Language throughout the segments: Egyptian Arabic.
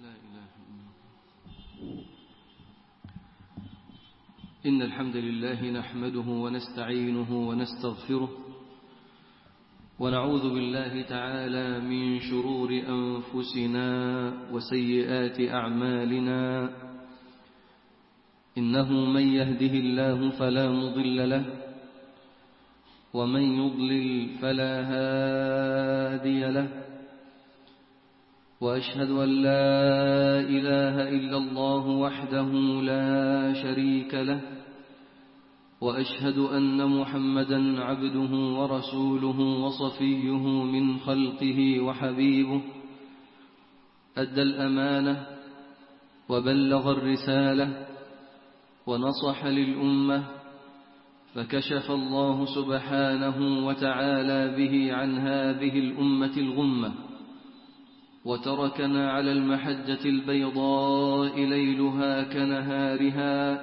لا إله إلا الله إن الحمد لله نحمده ونستعينه ونستغفره ونعوذ بالله تعالى من شرور أنفسنا وسيئات أعمالنا إنه من يهده الله فلا مضل له ومن يضلل فلا هادي له وأشهد أن لا إله إلا الله وحده لا شريك له وأشهد أن محمدا عبده ورسوله وصفيه من خلقه وحبيبه أدى الأمانة وبلغ الرسالة ونصح للأمة فكشف الله سبحانه وتعالى به عن هذه الأمة الغمة وتركنا على المحجة البيضاء ليلها كنهارها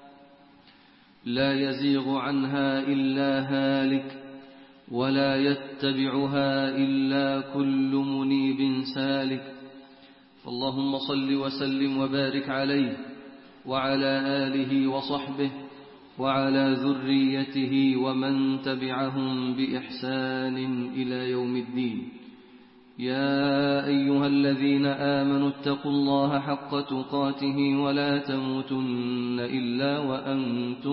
لا يزيغ عنها إلا هالك ولا يتبعها إلا كل منيب سالك فاللهم صل وسلم وبارك عليه وعلى آله وصحبه وعلى ذريته ومن تبعهم بإحسان إلى يوم الدين يا أيها الذين آمنوا اتقوا الله حق تقاته ولا تموتن إلا وأنتم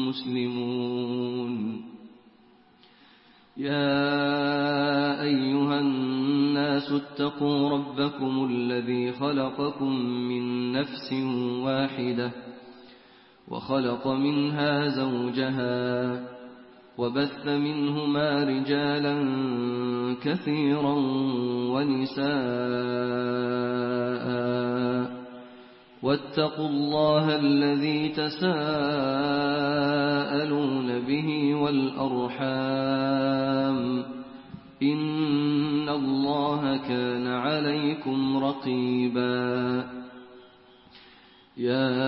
مسلمون يا أيها الناس اتقوا ربكم الذي خلقكم من نفس واحدة وخلق منها زوجها وبث منهما رجالا كثيرا ونساء واتقوا الله الذي تساءلون به والأرحام إن الله كان عليكم رقيبا يا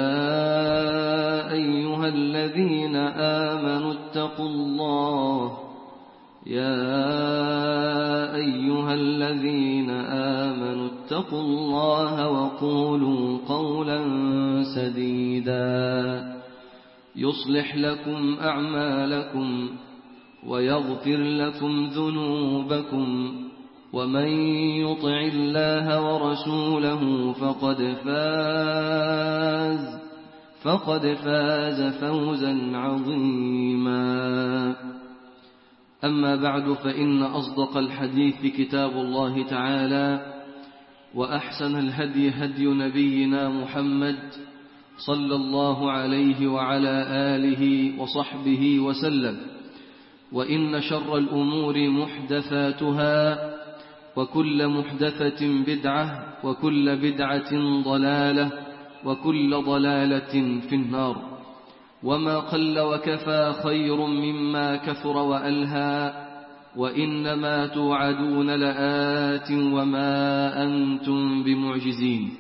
أيها الذين آمنوا اتقوا الله يا أيها الذين آمنوا اتقوا الله وقولوا قولا سديدا يصلح لكم أعمالكم ويغفر لكم ذنوبكم ومن يطع الله ورسوله فقد فاز فقد فاز فوزا عظيما أما بعد فإن أصدق الحديث كتاب الله تعالى وأحسن الهدي هدي نبينا محمد صلى الله عليه وعلى آله وصحبه وسلم وإن شر الأمور محدثاتها وكل محدثة بدعة وكل بدعة ضلالة وكل ضلالة في النار وما قل وكفى خير مما كثر وألهى وإنما توعدون لآت وما أنتم بمعجزين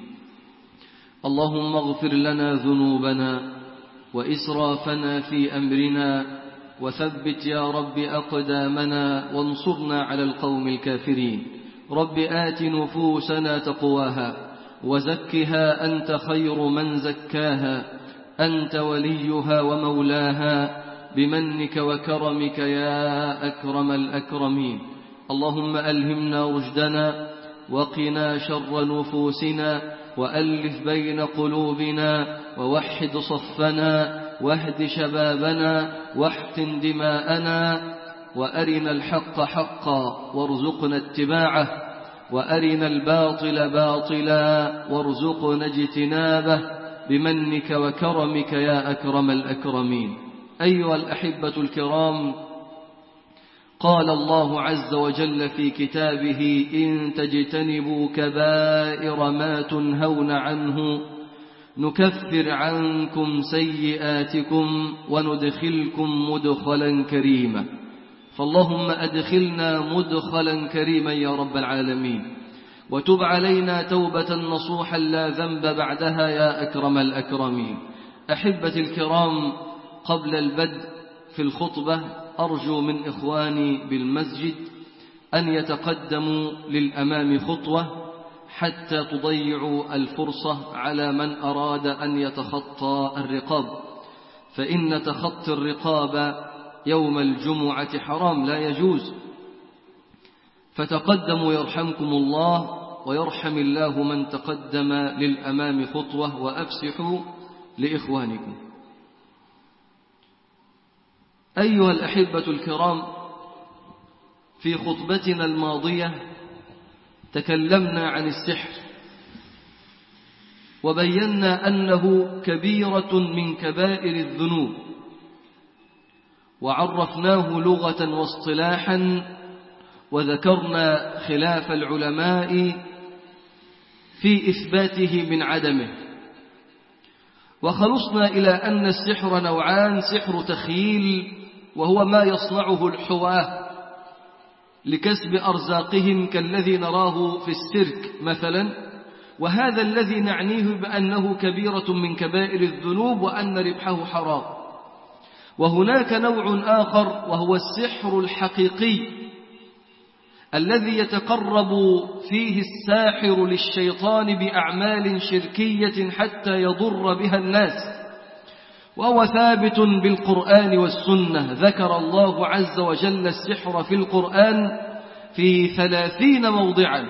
اللهم اغفر لنا ذنوبنا وإسرافنا في أمرنا وثبت يا رب أقدامنا وانصرنا على القوم الكافرين رب آت نفوسنا تقواها وزكها أنت خير من زكاها أنت وليها ومولاها بمنك وكرمك يا أكرم الأكرمين اللهم ألهمنا رشدنا وقنا شر نفوسنا وألف بين قلوبنا ووحد صفنا واهد شبابنا واحقن دماءنا وأرنا الحق حقا وارزقنا اتباعه وأرنا الباطل باطلا وارزقنا اجتنابه بمنك وكرمك يا أكرم الأكرمين أيها الأحبة الكرام قال الله عز وجل في كتابه إن تجتنبوا كبائر ما تنهون عنه نكفر عنكم سيئاتكم وندخلكم مدخلا كريما فاللهم أدخلنا مدخلا كريما يا رب العالمين وتب علينا توبة نصوحا لا ذنب بعدها يا أكرم الأكرمين أحبة الكرام قبل البدء في الخطبة أرجو من إخواني بالمسجد أن يتقدموا للأمام خطوة حتى تضيعوا الفرصة على من أراد أن يتخطى الرقاب فإن تخطي الرقاب يوم الجمعة حرام لا يجوز فتقدموا يرحمكم الله ويرحم الله من تقدم للأمام خطوة وأفسحوا لإخوانكم أيها الأحبة الكرام في خطبتنا الماضية تكلمنا عن السحر وبينا أنه كبيرة من كبائر الذنوب وعرفناه لغة واصطلاحا وذكرنا خلاف العلماء في إثباته من عدمه وخلصنا إلى أن السحر نوعان سحر تخييل وهو ما يصنعه الحواه لكسب أرزاقهم كالذي نراه في السيرك مثلا وهذا الذي نعنيه بأنه كبيرة من كبائر الذنوب وأن ربحه حرام وهناك نوع آخر وهو السحر الحقيقي الذي يتقرب فيه الساحر للشيطان بأعمال شركية حتى يضر بها الناس وهو ثابت بالقرآن والسنة ذكر الله عز وجل السحر في القرآن في ثلاثين موضعا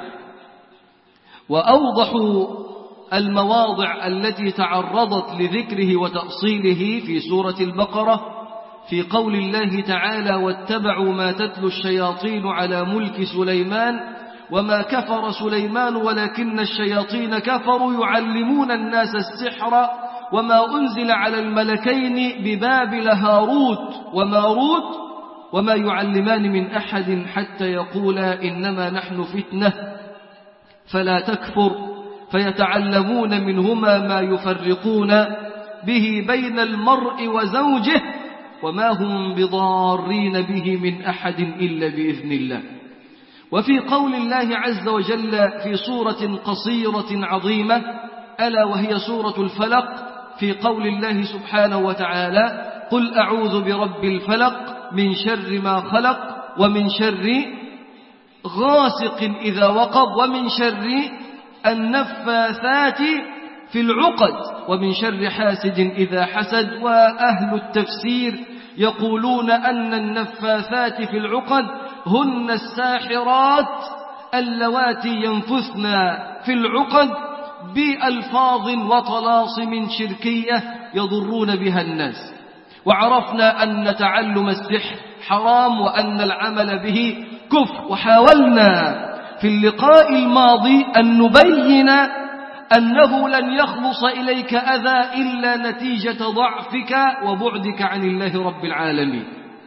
وأوضح المواضع التي تعرضت لذكره وتأصيله في سورة البقرة في قول الله تعالى واتبعوا ما تتلو الشياطين على ملك سليمان وما كفر سليمان ولكن الشياطين كفروا يعلمون الناس السحر وما أنزل على الملكين ببابل هاروت وماروت وما يعلمان من أحد حتى يقولا إنما نحن فتنة فلا تكفر فيتعلمون منهما ما يفرقون به بين المرء وزوجه وما هم بضارين به من أحد إلا بإذن الله وفي قول الله عز وجل في سورة قصيرة عظيمة ألا وهي سورة الفلق في قول الله سبحانه وتعالى قل أعوذ برب الفلق من شر ما خلق ومن شر غاسق إذا وقب ومن شر النفاثات في العقد ومن شر حاسد إذا حسد وأهل التفسير يقولون أن النفاثات في العقد هن الساحرات اللواتي ينفثن في العقد بألفاظ وطلاسم شركية يضرون بها الناس وعرفنا أن تعلم السحر حرام وأن العمل به كفر وحاولنا في اللقاء الماضي أن نبين أنه لن يخلص إليك أذى إلا نتيجة ضعفك وبعدك عن الله رب العالمين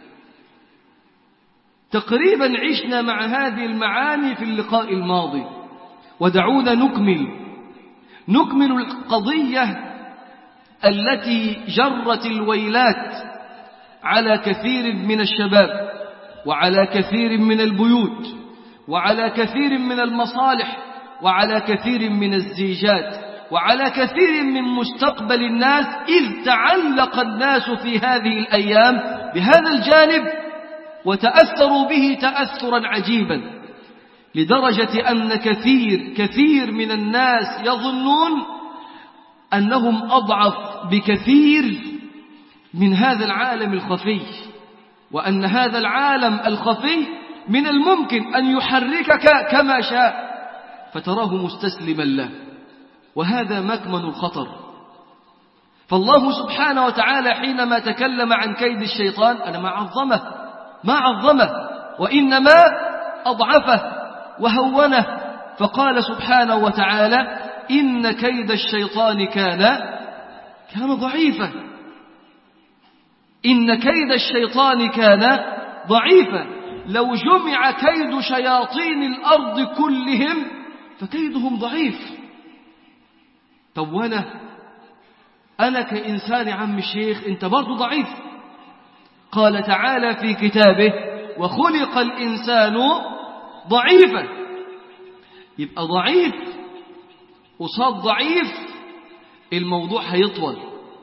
تقريبا عشنا مع هذه المعاني في اللقاء الماضي ودعونا نكمل نكمل القضية التي جرت الويلات على كثير من الشباب وعلى كثير من البيوت وعلى كثير من المصالح وعلى كثير من الزيجات وعلى كثير من مستقبل الناس إذ تعلق الناس في هذه الأيام بهذا الجانب وتأثروا به تأثرا عجيبا لدرجة أن كثير كثير من الناس يظنون أنهم أضعف بكثير من هذا العالم الخفي وأن هذا العالم الخفي من الممكن أن يحركك كما شاء فتراه مستسلما له وهذا مكمن الخطر فالله سبحانه وتعالى حينما تكلم عن كيد الشيطان أنا ما عظمه ما عظمه وإنما أضعفه وهونه فقال سبحانه وتعالى إن كيد الشيطان كان كان ضعيفا إن كيد الشيطان كان ضعيفا لو جمع كيد شياطين الأرض كلهم فكيدهم ضعيف طب وانا أنا كإنسان عم الشيخ أنت برضو ضعيف قال تعالى في كتابه وخلق الإنسان ضعيفا يبقى ضعيف وصاد ضعيف الموضوع هيطول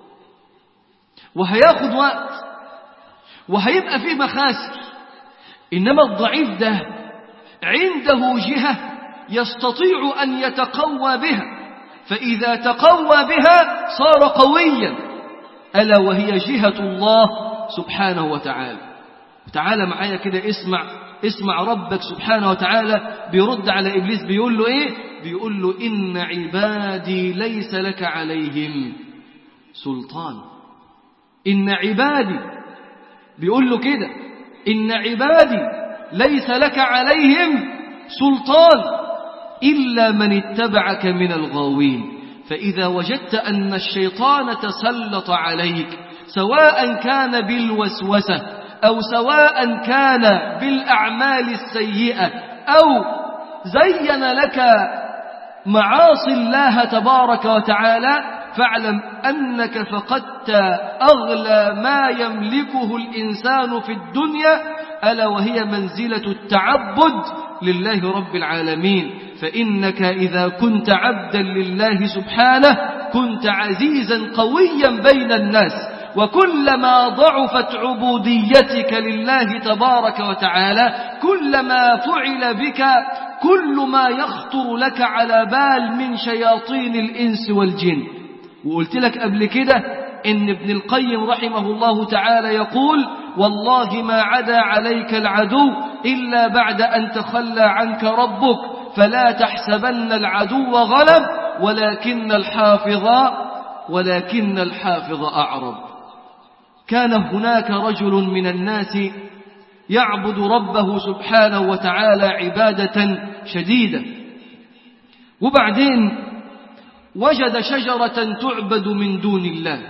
وهياخد وقت وهيبقى فيه مخاسر إنما الضعيف ده عنده جهة يستطيع أن يتقوى بها فإذا تقوى بها صار قويا ألا وهي جهة الله سبحانه وتعالى تعالى معايا كده اسمع اسمع ربك سبحانه وتعالى بيرد على إبليس بيقول له إيه بيقول له إن عبادي ليس لك عليهم سلطان إن عبادي بيقول له كده إن عبادي ليس لك عليهم سلطان إلا من اتبعك من الغاوين فإذا وجدت أن الشيطان تسلط عليك سواء كان بالوسوسة أو سواء كان بالأعمال السيئة أو زين لك معاصي الله تبارك وتعالى فاعلم أنك فقدت أغلى ما يملكه الإنسان في الدنيا ألا وهي منزلة التعبد لله رب العالمين فإنك إذا كنت عبدا لله سبحانه كنت عزيزا قويا بين الناس وكلما ضعفت عبوديتك لله تبارك وتعالى كلما فعل بك كل ما يخطر لك على بال من شياطين الإنس والجن وقلت لك قبل كده إن ابن القيم رحمه الله تعالى يقول والله ما عدا عليك العدو إلا بعد أن تخلى عنك ربك فلا تحسبن العدو غلب ولكن الحافظ ولكن الحافظ أعرض كان هناك رجل من الناس يعبد ربه سبحانه وتعالى عبادة شديدة وبعدين وجد شجرة تعبد من دون الله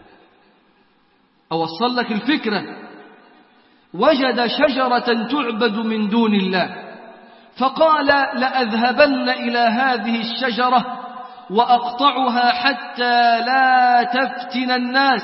أوصل لك الفكرة وجد شجرة تعبد من دون الله فقال لأذهبن إلى هذه الشجرة وأقطعها حتى لا تفتن الناس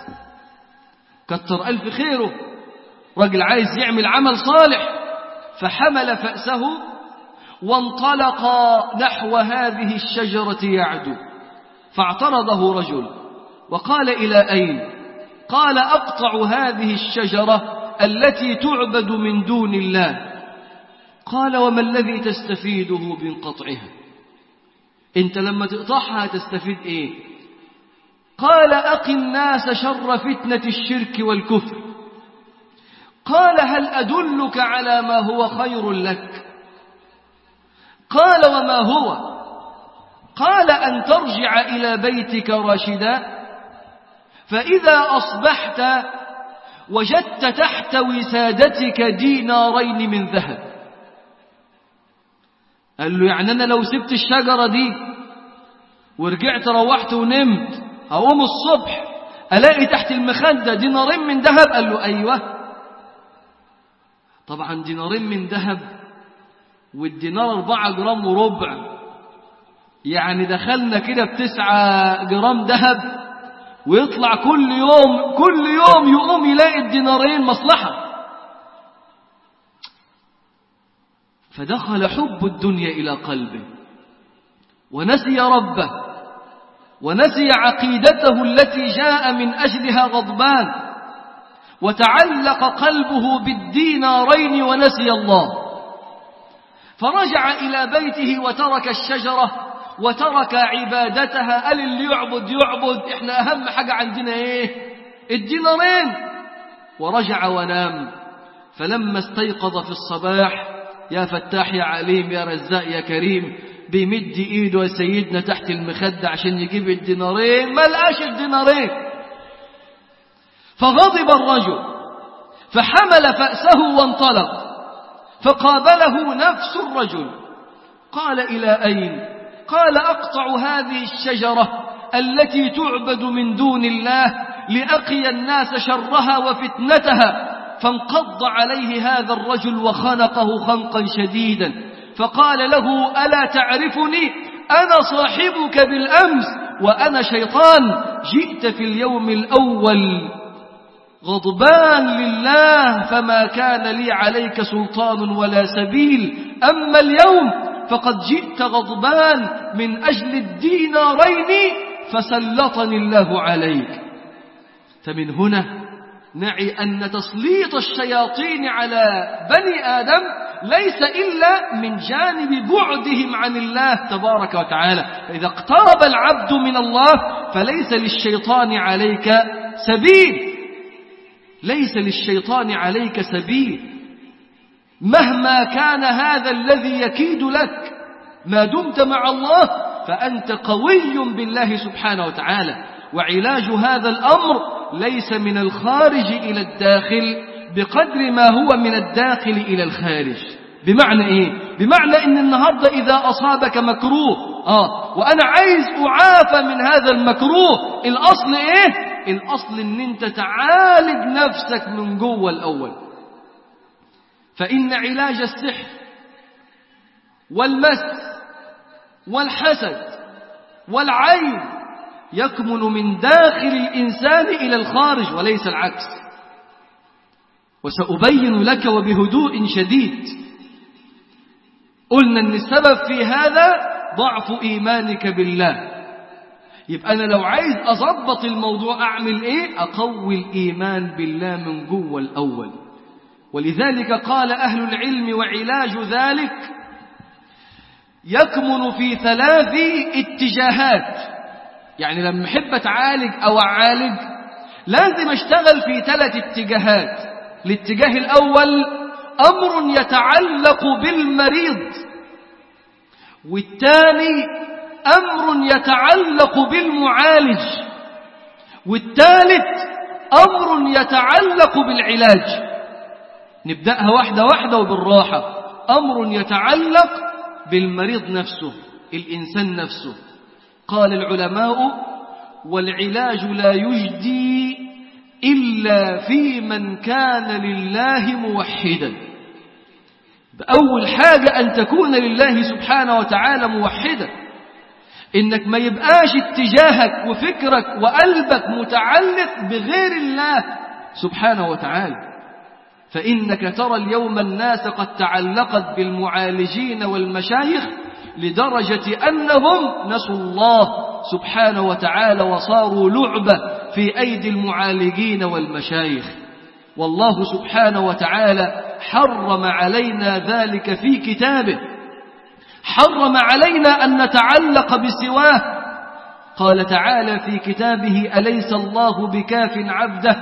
كتر ألف خيره رجل عايز يعمل عمل صالح فحمل فأسه وانطلق نحو هذه الشجرة يعدو فاعترضه رجل وقال إلى أين قال أقطع هذه الشجرة التي تعبد من دون الله قال وما الذي تستفيده من قطعها انت لما تقطعها تستفيد ايه قال أقي الناس شر فتنة الشرك والكفر قال هل أدلك على ما هو خير لك قال وما هو قال أن ترجع إلى بيتك راشدا فإذا أصبحت وجدت تحت وسادتك دينارين من ذهب قال له يعني أنا لو سبت الشجرة دي ورجعت روحت ونمت أقوم الصبح ألاقي تحت المخدة دينارين من ذهب قال له أيوة طبعا دينارين من ذهب والدينار أربعة جرام وربع يعني دخلنا كده بتسعة جرام ذهب ويطلع كل يوم كل يوم يقوم يلاقي الدينارين مصلحة فدخل حب الدنيا إلى قلبه ونسي ربه ونسي عقيدته التي جاء من أجلها غضبان وتعلق قلبه بالدينارين ونسي الله فرجع إلى بيته وترك الشجرة وترك عبادتها قال اللي يعبد يعبد احنا أهم حاجة عندنا ايه الدينارين ورجع ونام فلما استيقظ في الصباح يا فتاح يا عليم يا رزاق يا كريم بيمد ايده يا سيدنا تحت المخدة عشان يجيب الدينارين ما لقاش الدينارين فغضب الرجل فحمل فأسه وانطلق فقابله نفس الرجل قال إلى أين قال أقطع هذه الشجرة التي تعبد من دون الله لأقي الناس شرها وفتنتها فانقض عليه هذا الرجل وخنقه خنقا شديدا فقال له ألا تعرفني أنا صاحبك بالأمس وأنا شيطان جئت في اليوم الأول غضبان لله فما كان لي عليك سلطان ولا سبيل أما اليوم فقد جئت غضبان من أجل الدينارين فسلطني الله عليك فمن هنا نعي أن تسليط الشياطين على بني آدم ليس إلا من جانب بعدهم عن الله تبارك وتعالى فإذا اقترب العبد من الله فليس للشيطان عليك سبيل ليس للشيطان عليك سبيل مهما كان هذا الذي يكيد لك ما دمت مع الله فأنت قوي بالله سبحانه وتعالى وعلاج هذا الأمر ليس من الخارج إلى الداخل بقدر ما هو من الداخل إلى الخارج بمعنى إيه؟ بمعنى إن النهاردة إذا أصابك مكروه آه وأنا عايز أعافى من هذا المكروه الأصل إيه؟ الأصل إن أنت تعالج نفسك من جوه الأول فإن علاج السحر والمس والحسد والعين يكمن من داخل الإنسان إلى الخارج وليس العكس وسأبين لك وبهدوء شديد قلنا أن السبب في هذا ضعف إيمانك بالله يبقى أنا لو عايز أضبط الموضوع أعمل إيه أقوي الإيمان بالله من جوه الأول ولذلك قال أهل العلم وعلاج ذلك يكمن في ثلاث اتجاهات يعني لما أحب أتعالج أو أعالج لازم أشتغل في ثلاث اتجاهات الاتجاه الأول أمر يتعلق بالمريض والثاني أمر يتعلق بالمعالج والثالث أمر يتعلق بالعلاج نبدأها واحدة واحدة وبالراحة أمر يتعلق بالمريض نفسه الإنسان نفسه قال العلماء والعلاج لا يجدي إلا في من كان لله موحدا أول حاجة أن تكون لله سبحانه وتعالى موحدا إنك ما يبقاش اتجاهك وفكرك وقلبك متعلق بغير الله سبحانه وتعالى فإنك ترى اليوم الناس قد تعلقت بالمعالجين والمشايخ لدرجة أنهم نسوا الله سبحانه وتعالى وصاروا لعبة في أيدي المعالجين والمشايخ والله سبحانه وتعالى حرم علينا ذلك في كتابه حرم علينا أن نتعلق بسواه قال تعالى في كتابه أليس الله بكاف عبده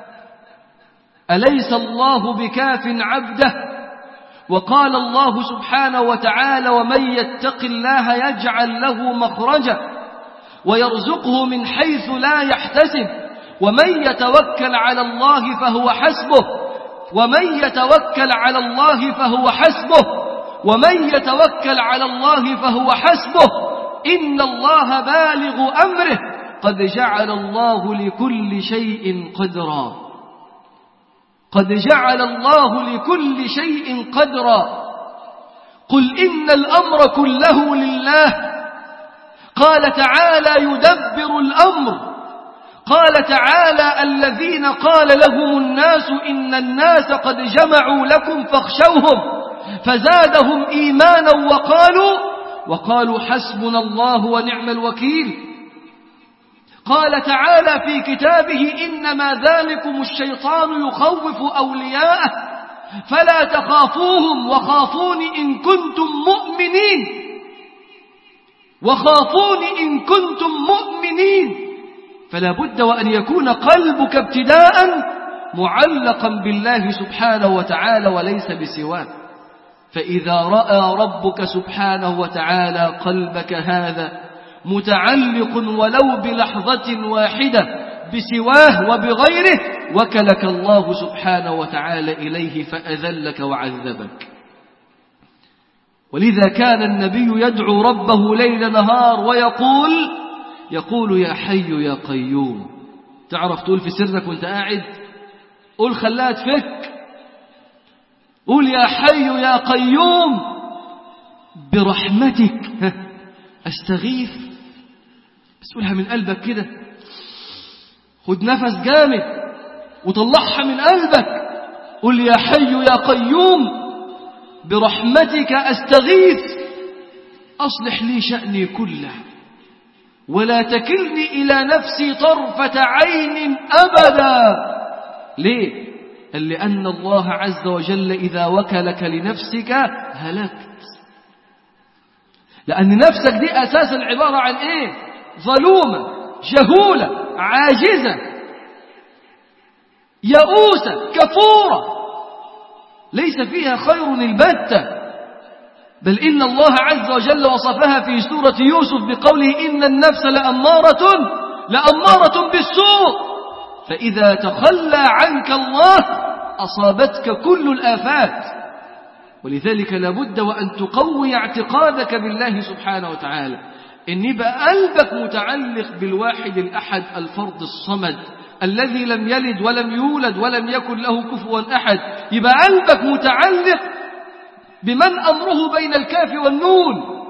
أليس الله بكاف عبده وقال الله سبحانه وتعالى ومن يتق الله يجعل له مخرجا ويرزقه من حيث لا يحتسب ومن يتوكل على الله فهو حسبه ومن يتوكل على الله فهو حسبه ومن يتوكل على الله فهو حسبه إن الله بالغ أمره قد جعل الله لكل شيء قدرا قد جعل الله لكل شيء قدرا قل إن الأمر كله لله قال تعالى يدبر الأمر قال تعالى الذين قال لهم الناس إن الناس قد جمعوا لكم فاخشوهم فزادهم إيمانا وقالوا وقالوا حسبنا الله ونعم الوكيل قال تعالى في كتابه إنما ذلكم الشيطان يخوف أولياءه فلا تخافوهم وخافون إن كنتم مؤمنين وخافون إن كنتم مؤمنين فلا بد وأن يكون قلبك ابتداء معلقا بالله سبحانه وتعالى وليس بسواه فإذا رأى ربك سبحانه وتعالى قلبك هذا متعلق ولو بلحظة واحدة بسواه وبغيره وكلك الله سبحانه وتعالى إليه فأذلك وعذبك ولذا كان النبي يدعو ربه ليل نهار ويقول يقول يا حي يا قيوم تعرف تقول في سرك وانت قاعد قول خلاها تفك قول يا حي يا قيوم برحمتك استغيث بس قولها من قلبك كده خد نفس جامد وطلعها من قلبك قل يا حي يا قيوم برحمتك استغيث اصلح لي شأني كله ولا تكلني إلى نفسي طرفة عين أبدا ليه قال لأن الله عز وجل إذا وكلك لنفسك هلكت لأن نفسك دي أساسا عبارة عن إيه ظلومة جهولة عاجزة يئوسة كفورة ليس فيها خير البتة بل إن الله عز وجل وصفها في سورة يوسف بقوله إن النفس لأمارة لأمارة بالسوء فإذا تخلى عنك الله أصابتك كل الآفات ولذلك لابد وأن تقوي اعتقادك بالله سبحانه وتعالى إن يبقى قلبك متعلق بالواحد الأحد الفرد الصمد الذي لم يلد ولم يولد ولم يكن له كفوا أحد يبقى قلبك متعلق بمن أمره بين الكاف والنون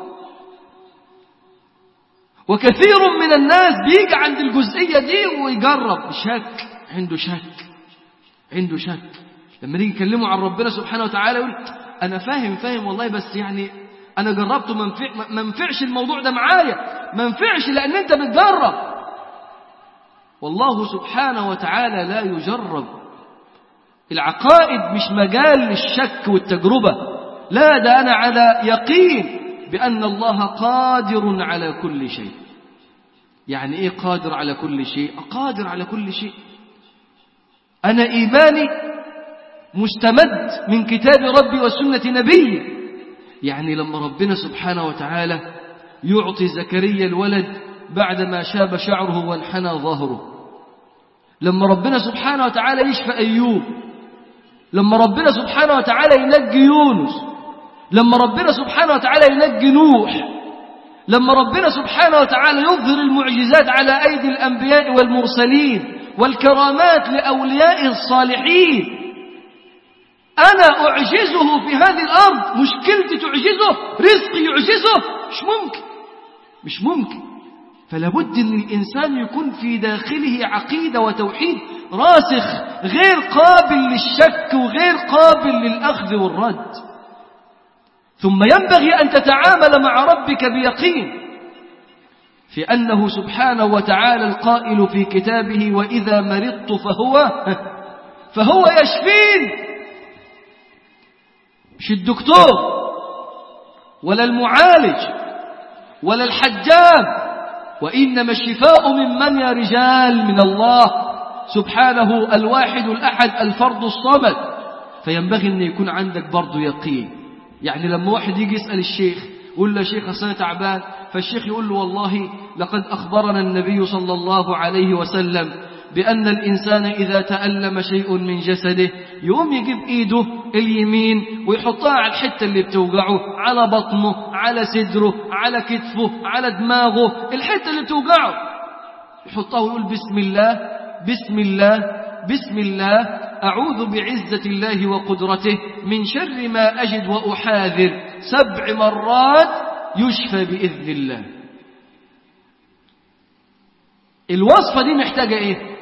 وكثير من الناس بيجي عند الجزئية دي ويجرب شك عنده شك عنده شك لما نيجي نكلمه عن ربنا سبحانه وتعالى يقول أنا فاهم فاهم والله بس يعني أنا جربته ما منفعش الموضوع ده معايا ما منفعش لأن أنت بتجرب والله سبحانه وتعالى لا يجرب العقائد مش مجال للشك والتجربة لا ده أنا على يقين بأن الله قادر على كل شيء يعني إيه قادر على كل شيء قادر على كل شيء أنا إيماني مستمد من كتاب ربي وسنة نبي يعني لما ربنا سبحانه وتعالى يعطي زكريا الولد بعدما شاب شعره وانحنى ظهره لما ربنا سبحانه وتعالى يشفى أيوب لما ربنا سبحانه وتعالى ينجي يونس لما ربنا سبحانه وتعالى ينجي نوح لما ربنا سبحانه وتعالى يظهر المعجزات على أيدي الأنبياء والمرسلين والكرامات لأوليائه الصالحين أنا أعجزه في هذه الأرض مشكلتي تعجزه رزقي يعجزه مش ممكن مش ممكن فلا بد أن الإنسان يكون في داخله عقيدة وتوحيد راسخ غير قابل للشك وغير قابل للأخذ والرد ثم ينبغي أن تتعامل مع ربك بيقين في أنه سبحانه وتعالى القائل في كتابه وإذا مرضت فهو فهو يشفين مش الدكتور ولا المعالج ولا الحجام وإنما الشفاء من من يا رجال من الله سبحانه الواحد الأحد الفرد الصمد فينبغي أن يكون عندك برضو يقين يعني لما واحد يجي يسأل الشيخ يقول له شيخ أصلا تعبان فالشيخ يقول له والله لقد أخبرنا النبي صلى الله عليه وسلم بأن الإنسان إذا تألم شيء من جسده يقوم يجيب إيده اليمين ويحطها على الحتة اللي بتوجعه على بطنه على صدره على كتفه على دماغه الحتة اللي بتوجعه يحطها ويقول بسم الله بسم الله بسم الله أعوذ بعزة الله وقدرته من شر ما أجد وأحاذر سبع مرات يشفى بإذن الله الوصفة دي محتاجة إيه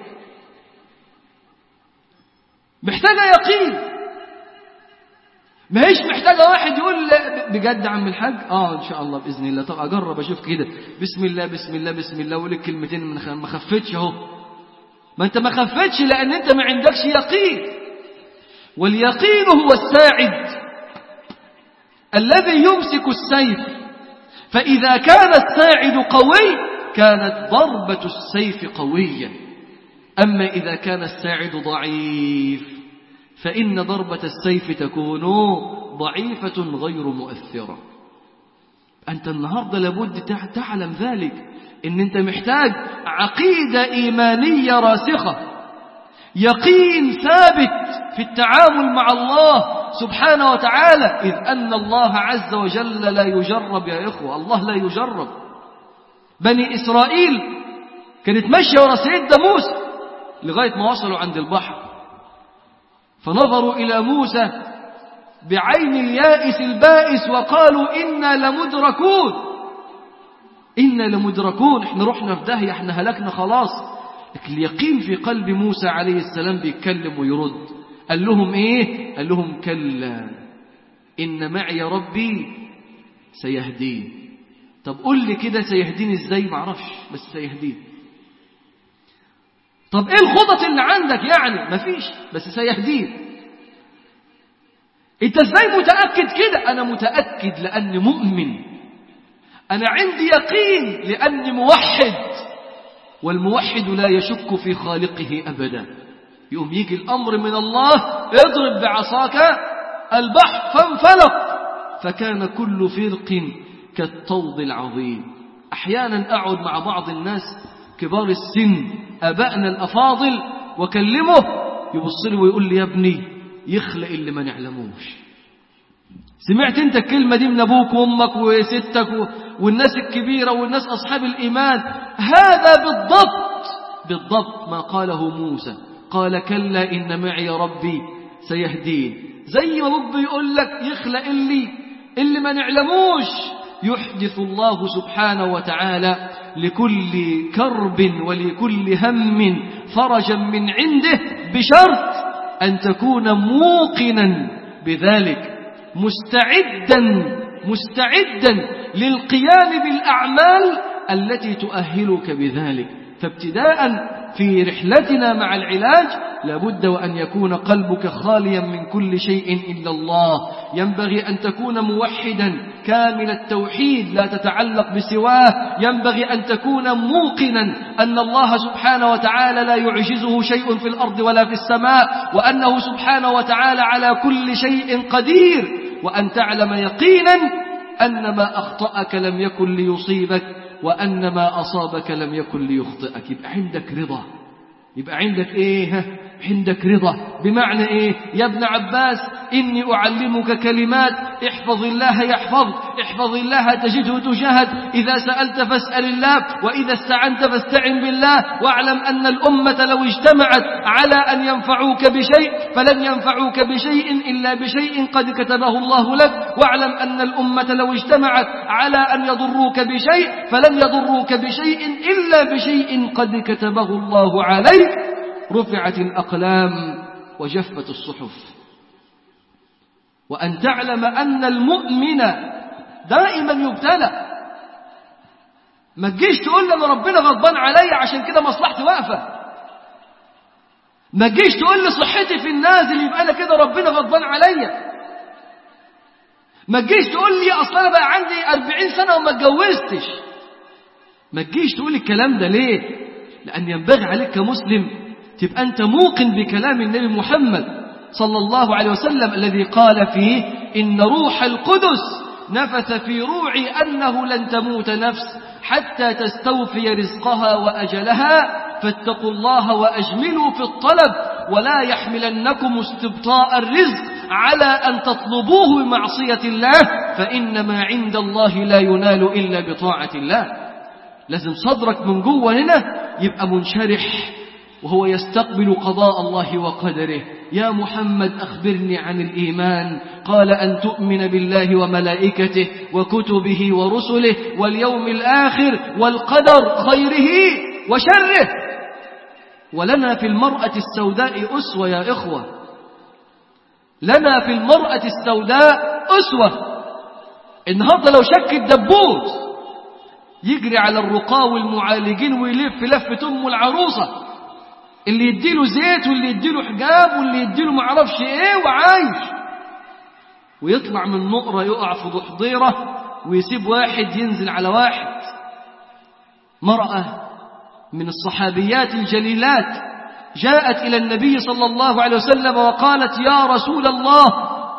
محتاجة يقين ما هيش محتاجة واحد يقول بجد عم الحاج اه ان شاء الله باذن الله طب اجرب اشوف كده بسم الله بسم الله بسم الله وقول كلمتين ما خفتش اهو ما انت ما خفتش لان انت ما عندكش يقين واليقين هو الساعد الذي يمسك السيف فاذا كان الساعد قوي كانت ضربة السيف قوية أما إذا كان الساعد ضعيف فإن ضربة السيف تكون ضعيفة غير مؤثرة أنت النهاردة لابد تعلم ذلك إن أنت محتاج عقيدة إيمانية راسخة يقين ثابت في التعامل مع الله سبحانه وتعالى إذ أن الله عز وجل لا يجرب يا إخوة الله لا يجرب بني إسرائيل كانت ماشية ورا سيدنا موسى لغاية ما وصلوا عند البحر فنظروا إلى موسى بعين اليائس البائس وقالوا إنا لمدركون إنا لمدركون احنا رحنا في داهية احنا هلكنا خلاص لكن اليقين في قلب موسى عليه السلام بيتكلم ويرد قال لهم ايه قال لهم كلا إن معي ربي سيهدين طب قول لي كده سيهديني ازاي معرفش بس سيهديني طب ايه الخطط اللي عندك يعني مفيش بس سيهديه انت ازاي متأكد كده انا متأكد لاني مؤمن انا عندي يقين لاني موحد والموحد لا يشك في خالقه ابدا يقوم يجي الامر من الله اضرب بعصاك البحر فانفلق فكان كل فرق كالطود العظيم احيانا اقعد مع بعض الناس كبار السن ابائنا الافاضل واكلمه يبص لي ويقول لي يا ابني يخلق اللي ما نعلموش سمعت انت الكلمة دي من ابوك وامك وستك والناس الكبيرة والناس اصحاب الايمان هذا بالضبط بالضبط ما قاله موسى قال كلا ان معي ربي سيهدين زي ما ابوك بيقول لك يخلق اللي اللي ما نعلموش يحدث الله سبحانه وتعالى لكل كرب ولكل هم فرجا من عنده بشرط أن تكون موقنا بذلك مستعدا مستعدا للقيام بالأعمال التي تؤهلك بذلك فابتداء في رحلتنا مع العلاج لابد وأن يكون قلبك خاليا من كل شيء إلا الله ينبغي أن تكون موحدا كامل التوحيد لا تتعلق بسواه ينبغي أن تكون موقنا أن الله سبحانه وتعالى لا يعجزه شيء في الأرض ولا في السماء وأنه سبحانه وتعالى على كل شيء قدير وأن تعلم يقينا أن ما أخطأك لم يكن ليصيبك وأن ما أصابك لم يكن ليخطئك يبقى عندك رضا يبقى عندك إيه عندك رضا بمعنى إيه يا ابن عباس إني أعلمك كلمات احفظ الله يحفظ احفظ الله تجده تجاهد إذا سألت فاسأل الله وإذا استعنت فاستعن بالله واعلم أن الأمة لو اجتمعت على أن ينفعوك بشيء فلن ينفعوك بشيء إلا بشيء قد كتبه الله لك واعلم أن الأمة لو اجتمعت على أن يضروك بشيء فلن يضروك بشيء إلا بشيء قد كتبه الله عليك رفعت الأقلام وجفت الصحف وأن تعلم أن المؤمن دائما يبتلى ما تجيش تقول لي أنا ربنا غضبان عليا عشان كده مصلحتي واقفة ما تجيش تقول لي صحتي في النازل يبقى أنا كده ربنا غضبان عليا ما تجيش تقول لي أصل أنا بقى عندي أربعين سنة وما اتجوزتش ما تجيش تقول الكلام ده ليه لأن ينبغي عليك كمسلم تبقى أنت موقن بكلام النبي محمد صلى الله عليه وسلم الذي قال فيه إن روح القدس نفث في روعي أنه لن تموت نفس حتى تستوفي رزقها وأجلها فاتقوا الله وأجملوا في الطلب ولا يحملنكم استبطاء الرزق على أن تطلبوه بمعصية الله فإن ما عند الله لا ينال إلا بطاعة الله لازم صدرك من جوه هنا يبقى منشرح وهو يستقبل قضاء الله وقدره يا محمد أخبرني عن الإيمان قال أن تؤمن بالله وملائكته وكتبه ورسله واليوم الآخر والقدر خيره وشره ولنا في المرأة السوداء أسوة يا إخوة لنا في المرأة السوداء أسوة النهاردة لو شك الدبوس يجري على الرقاة والمعالجين ويلف لفة أم العروسة اللي يديله زيت واللي يديله حجاب واللي يديله معرفش ايه وعايش ويطلع من نقرة يقع في ضحضيرة ويسيب واحد ينزل على واحد مرأة من الصحابيات الجليلات جاءت إلى النبي صلى الله عليه وسلم وقالت يا رسول الله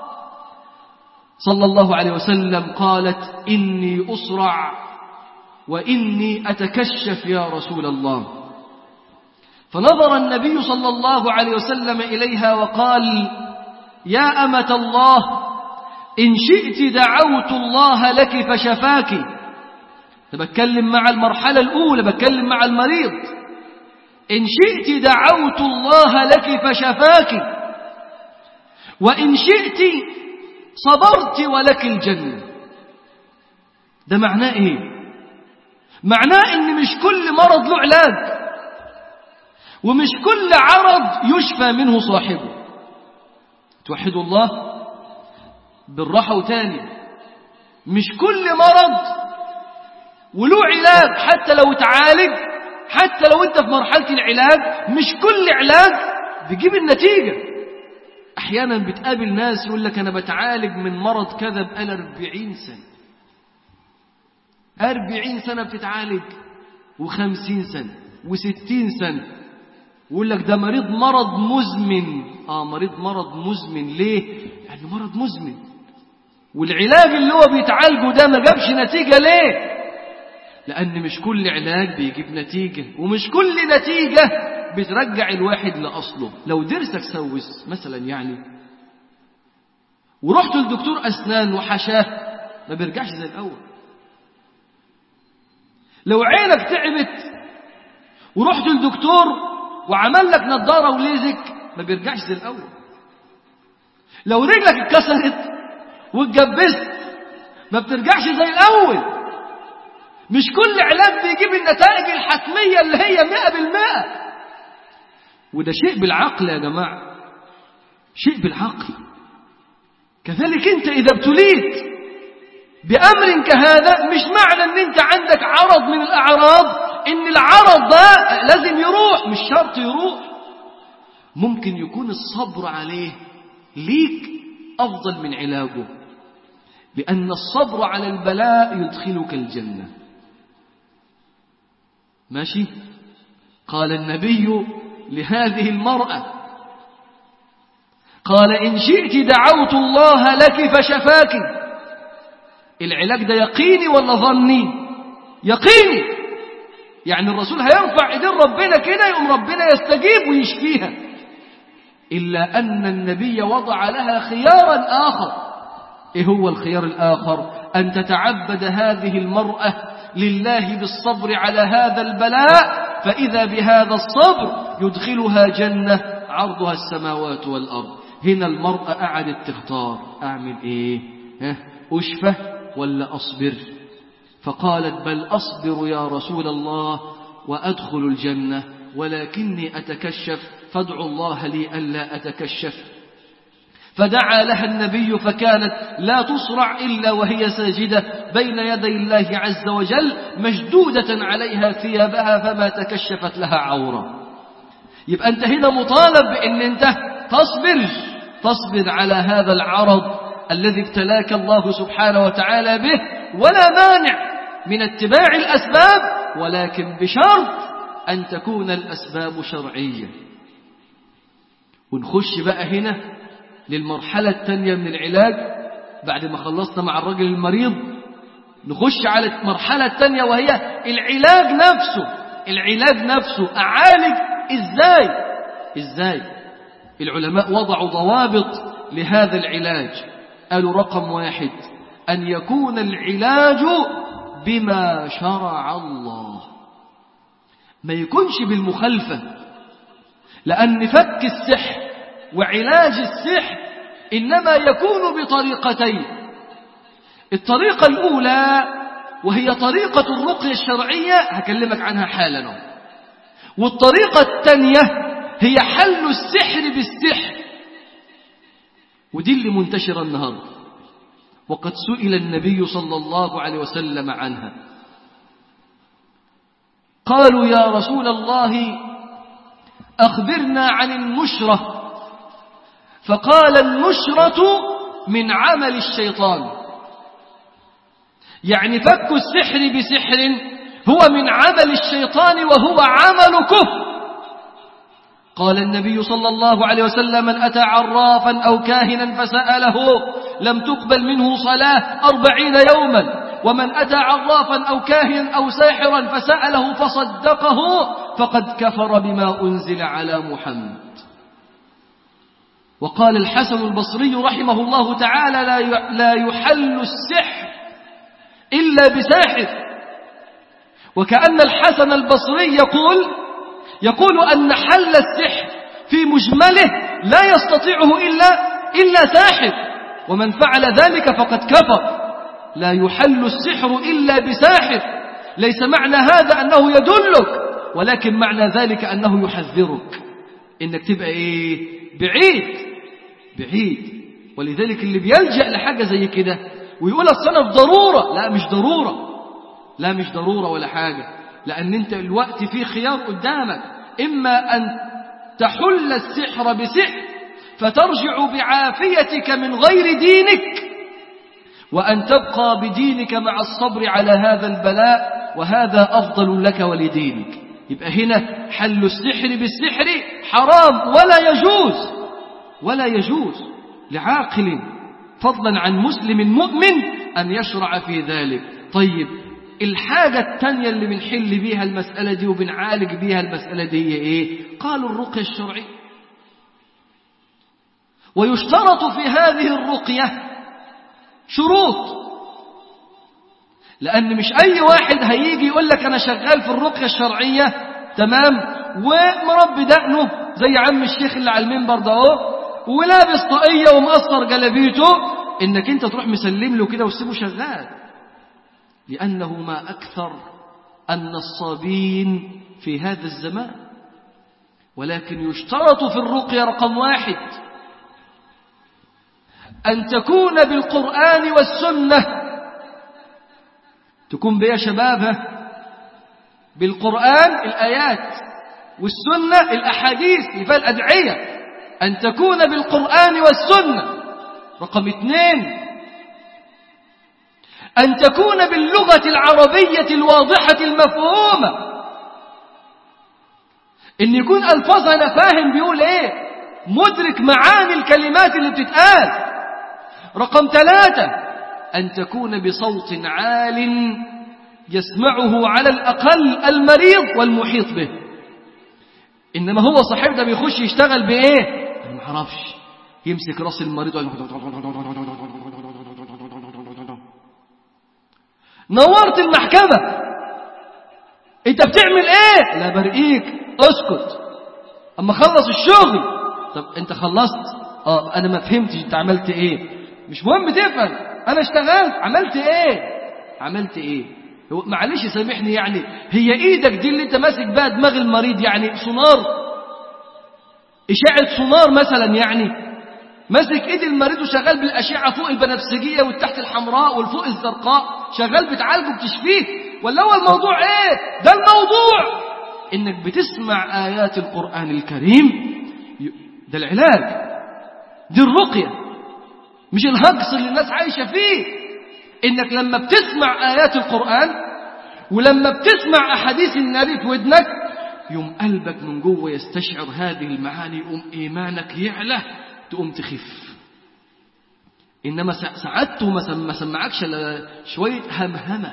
صلى الله عليه وسلم قالت إني أسرع وإني أتكشف يا رسول الله فنظر النبي صلى الله عليه وسلم إليها وقال يا أمة الله إن شئت دعوت الله لك فشفاك بتكلم مع المرحلة الأولى بتكلم مع المريض إن شئت دعوت الله لك فشفاك وإن شئت صبرت ولك الجنة ده معناه إيه معناه إن مش كل مرض له علاج ومش كل عرض يشفى منه صاحبه توحدوا الله بالراحة وتاني مش كل مرض وله علاج حتى لو اتعالج حتى لو انت في مرحلة العلاج مش كل علاج بيجيب النتيجة احيانا بتقابل ناس يقول لك انا بتعالج من مرض كذا بقال 40 سنة 40 سنة بتتعالج وخمسين سنة وستين سنة ويقول لك ده مريض مرض مزمن اه مريض مرض مزمن ليه يعني مرض مزمن والعلاج اللي هو بيتعالجه ده ما جابش نتيجة ليه لأن مش كل علاج بيجيب نتيجة ومش كل نتيجة بترجع الواحد لأصله لو درسك سوس مثلا يعني ورحت لدكتور أسنان وحشاه ما بيرجعش زي الأول لو عينك تعبت ورحت لدكتور وعمل لك نظارة وليزك ما بيرجعش زي الأول لو رجلك اتكسرت واتجبست ما بترجعش زي الأول مش كل علاج بيجيب النتائج الحتمية اللي هي مئة بالمئة وده شيء بالعقل يا جماعة شيء بالعقل كذلك انت إذا ابتليت بأمر كهذا مش معنى ان انت عندك عرض من الأعراض ان العرض ده لازم يروح مش شرط يروح ممكن يكون الصبر عليه ليك أفضل من علاجه لأن الصبر على البلاء يدخلك الجنة ماشي قال النبي لهذه المرأة قال إن شئت دعوت الله لك فشفاك العلاج ده يقيني ولا ظني يقيني يعني الرسول هيرفع ايدين ربنا كده يقوم ربنا يستجيب ويشفيها إلا أن النبي وضع لها خيارا آخر إيه هو الخيار الآخر أن تتعبد هذه المرأة لله بالصبر على هذا البلاء فإذا بهذا الصبر يدخلها جنة عرضها السماوات والأرض هنا المرأة قعدت تختار أعمل إيه ها أشفى ولا أصبر فقالت بل أصبر يا رسول الله وأدخل الجنة ولكني أتكشف فادعوا الله لي ألا أتكشف فدعا لها النبي فكانت لا تصرع إلا وهي ساجدة بين يدي الله عز وجل مشدودة عليها ثيابها فما تكشفت لها عورة يبقى أنت هنا مطالب بأن أنت تصبر تصبر على هذا العرض الذي ابتلاك الله سبحانه وتعالى به ولا مانع من اتباع الأسباب ولكن بشرط أن تكون الأسباب شرعية ونخش بقى هنا للمرحلة الثانية من العلاج بعد ما خلصنا مع الرجل المريض نخش على المرحلة الثانية وهي العلاج نفسه العلاج نفسه أعالج إزاي إزاي العلماء وضعوا ضوابط لهذا العلاج قالوا رقم واحد أن يكون العلاج بما شرع الله ما يكونش بالمخالفة لأن فك السحر وعلاج السحر إنما يكون بطريقتين الطريقة الأولى وهي طريقة الرقية الشرعية هكلمك عنها حالا والطريقة الثانية هي حل السحر بالسحر ودي اللي منتشرة النهاردة وقد سئل النبي صلى الله عليه وسلم عنها قالوا يا رسول الله أخبرنا عن النشرة فقال النشرة من عمل الشيطان يعني فك السحر بسحر هو من عمل الشيطان وهو عمل كفر قال النبي صلى الله عليه وسلم من أتى عرافا أو كاهنا فسأله لم تقبل منه صلاة أربعين يوما ومن أتى عرافا أو كاهنا أو ساحرا فسأله فصدقه فقد كفر بما أنزل على محمد وقال الحسن البصري رحمه الله تعالى لا يحل السحر إلا بساحر وكأن الحسن البصري يقول يقول أن حل السحر في مجمله لا يستطيعه إلا, إلا ساحر ومن فعل ذلك فقد كفر لا يحل السحر إلا بساحر ليس معنى هذا أنه يدلك ولكن معنى ذلك أنه يحذرك إنك تبقى إيه بعيد بعيد ولذلك اللي بيلجأ لحاجة زي كده ويقول أصل أنا في ضرورة لا مش ضرورة لا مش ضرورة ولا حاجة لأن أنت الوقت فيه خيار قدامك إما أن تحل السحر بسحر فترجع بعافيتك من غير دينك وأن تبقى بدينك مع الصبر على هذا البلاء وهذا أفضل لك ولدينك يبقى هنا حل السحر بالسحر حرام ولا يجوز ولا يجوز لعاقل فضلا عن مسلم مؤمن أن يشرع في ذلك طيب الحاجة التانية اللي بنحل بيها المسألة دي وبنعالج بيها المسألة دي هي إيه قالوا الرقية الشرعية ويشترط في هذه الرقية شروط لأن مش أي واحد هيجي يقول لك أنا شغال في الرقية الشرعية تمام ومربي دقنه زي عم الشيخ اللي على المنبر ده اهو ولابس طاقية ومقصر جلابيته إنك أنت تروح مسلم له كده وتسيبه شغال لأنه ما أكثر النصابين في هذا الزمان ولكن يشترط في الرقية رقم واحد أن تكون بالقرآن والسنة تكون بيا شبابها بالقرآن الآيات والسنة الأحاديث يبقى الأدعية أن تكون بالقرآن والسنة رقم اثنين أن تكون باللغة العربية الواضحة المفهومة إن يكون ألفاظها أنا فاهم بيقول إيه مدرك معاني الكلمات اللي بتتقال رقم ثلاثة أن تكون بصوت عال يسمعه على الأقل المريض والمحيط به إنما هو صاحب ده بيخش يشتغل بإيه أنا ما اعرفش يمسك راس المريض نورت المحكمة انت بتعمل ايه لا برقيك اسكت اما خلص الشغل طب انت خلصت اه انا ما فهمتش انت عملت ايه مش مهم تفهم انا اشتغلت عملت ايه عملت ايه هو معلش سامحني يعني هي ايدك دي اللي انت ماسك بها دماغ المريض يعني سونار اشعه سونار مثلا يعني ماسك ايد المريض وشغال بالاشعه فوق البنفسجيه والتحت الحمراء والفوق الزرقاء شغال بتعالجه بتشفيه ولا هو الموضوع ايه ده الموضوع انك بتسمع ايات القران الكريم ده العلاج دي الرقيه مش الهجص اللي الناس عايشه فيه انك لما بتسمع ايات القران ولما بتسمع احاديث النبي في ودنك يوم قلبك من جوه يستشعر هذه المعاني يقوم ايمانك يعلى تقوم تخف انما سعادته ما سمعكش الا شويه همهمه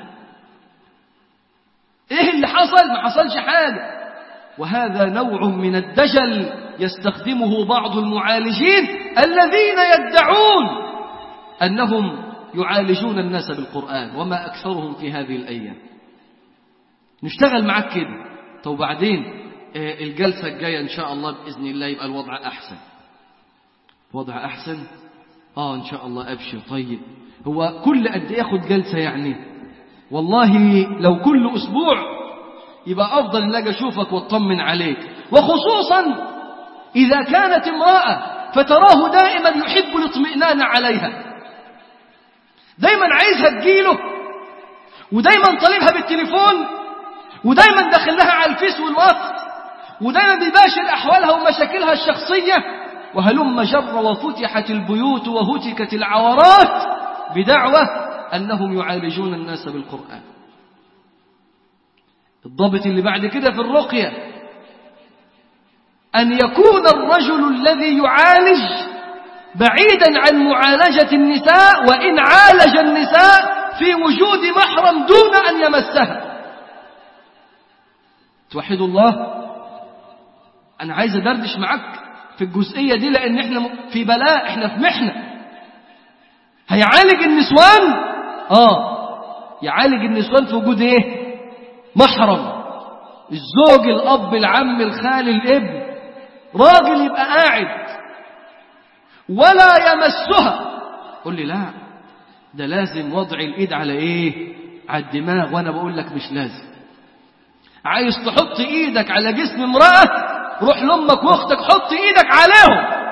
ايه اللي حصل ما حصلش حاجه وهذا نوع من الدجل يستخدمه بعض المعالجين الذين يدعون انهم يعالجون الناس بالقران وما اكثرهم في هذه الايام نشتغل معاك كده طب وبعدين الجلسه الجايه ان شاء الله باذن الله يبقى الوضع احسن وضع أحسن آه إن شاء الله أبشر طيب هو كل قد إيه ياخد جلسة يعني والله لو كل أسبوع يبقى أفضل إن أجي أشوفك وأطمن عليك وخصوصا إذا كانت امرأة فتراه دائما يحب الاطمئنان عليها دايما عايزها تجيله ودايما طالبها بالتليفون ودايما داخل لها على الفيس والواتس ودايما بيباشر أحوالها ومشاكلها الشخصية وهلم جر وفتحت البيوت وهتكت العورات بدعوة أنهم يعالجون الناس بالقرآن الضابط اللي بعد كده في الرقية أن يكون الرجل الذي يعالج بعيدا عن معالجة النساء وإن عالج النساء في وجود محرم دون أن يمسها توحد الله أنا عايز أدردش معك في الجزئية دي لأن احنا في بلاء احنا في محنة هيعالج النسوان اه يعالج النسوان في وجود ايه محرم الزوج الأب العم الخال الابن راجل يبقى قاعد ولا يمسها قل لي لا ده لازم وضع الإيد على إيه على الدماغ وأنا بقول لك مش لازم عايز تحط إيدك على جسم امرأة روح لأمك وأختك حط إيدك عليهم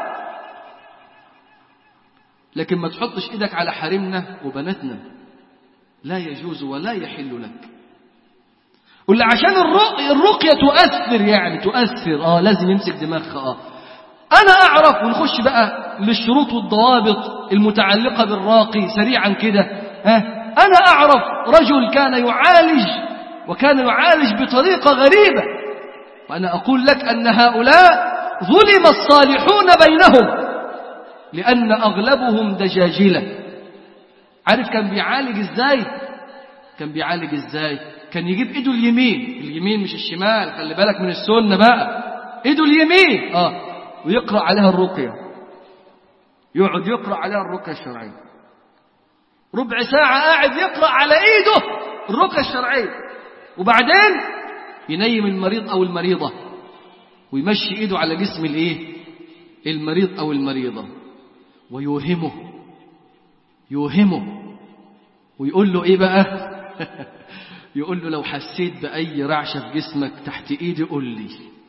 لكن ما تحطش إيدك على حريمنا وبناتنا لا يجوز ولا يحل لك ولا عشان الرقية, الرقية تؤثر يعني تؤثر اه لازم يمسك دماغها اه انا اعرف ونخش بقى للشروط والضوابط المتعلقة بالراقي سريعا كده ها انا اعرف رجل كان يعالج وكان يعالج بطريقة غريبة وانا اقول لك ان هؤلاء ظلم الصالحون بينهم لان اغلبهم دجاجلة عارف كان بيعالج ازاي كان بيعالج ازاي كان يجيب ايده اليمين اليمين مش الشمال خلي بالك من السنة بقى ايده اليمين اه ويقرأ عليها الرقية يقعد يقرأ عليها الرقية الشرعية ربع ساعة قاعد يقرأ على ايده الرقية الشرعية وبعدين ينيم المريض او المريضة ويمشي ايده على جسم الايه المريض او المريضة ويوهمه يوهمه ويقول له ايه بقى يقول له لو حسيت بأي رعشة في جسمك تحت إيدي قول لي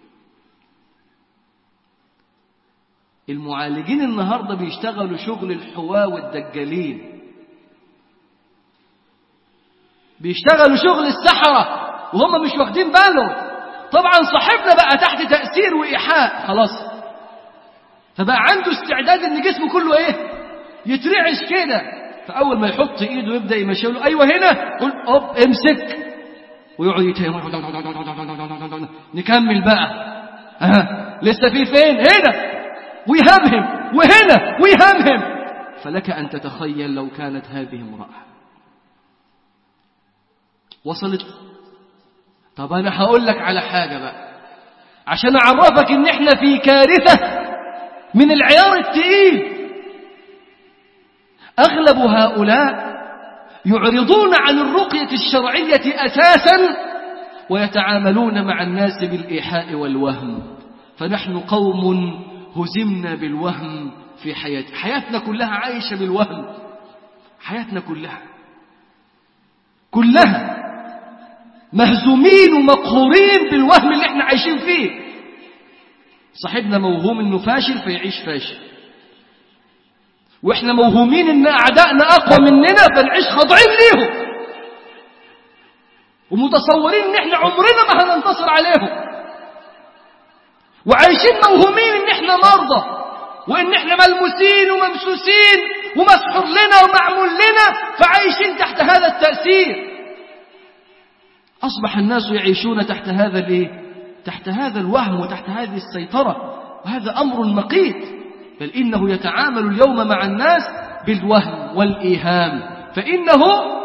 المعالجين النهاردة بيشتغلوا شغل الحواة والدجالين بيشتغلوا شغل السحرة وهم مش واخدين بالهم طبعا صاحبنا بقى تحت تأثير وإيحاء خلاص فبقى عنده استعداد ان جسمه كله ايه يترعش كده فأول ما يحط إيده ويبدأ يمشي له أيوة هنا قل أوب امسك ويقعد يتهم نكمل بقى أه. لسه في فين هنا ويهمهم وهنا ويهمهم فلك أن تتخيل لو كانت هذه امرأة وصلت طب أنا هقول لك على حاجة بقى عشان أعرفك إن إحنا في كارثة من العيار التقيل أغلب هؤلاء يعرضون عن الرقية الشرعية أساسا ويتعاملون مع الناس بالإيحاء والوهم فنحن قوم هزمنا بالوهم في حياتنا حياتنا كلها عايشة بالوهم حياتنا كلها كلها مهزومين ومقهورين بالوهم اللي احنا عايشين فيه صاحبنا موهوم انه فاشل فيعيش فاشل واحنا موهومين ان اعدائنا اقوى مننا فنعيش خاضعين ليهم ومتصورين ان احنا عمرنا ما هننتصر عليهم وعايشين موهومين ان احنا مرضى وان احنا ملموسين وممسوسين ومسحور لنا ومعمول لنا فعايشين تحت هذا التأثير أصبح الناس يعيشون تحت هذا الايه تحت هذا الوهم وتحت هذه السيطرة وهذا أمر مقيت بل إنه يتعامل اليوم مع الناس بالوهم والإيهام فإنه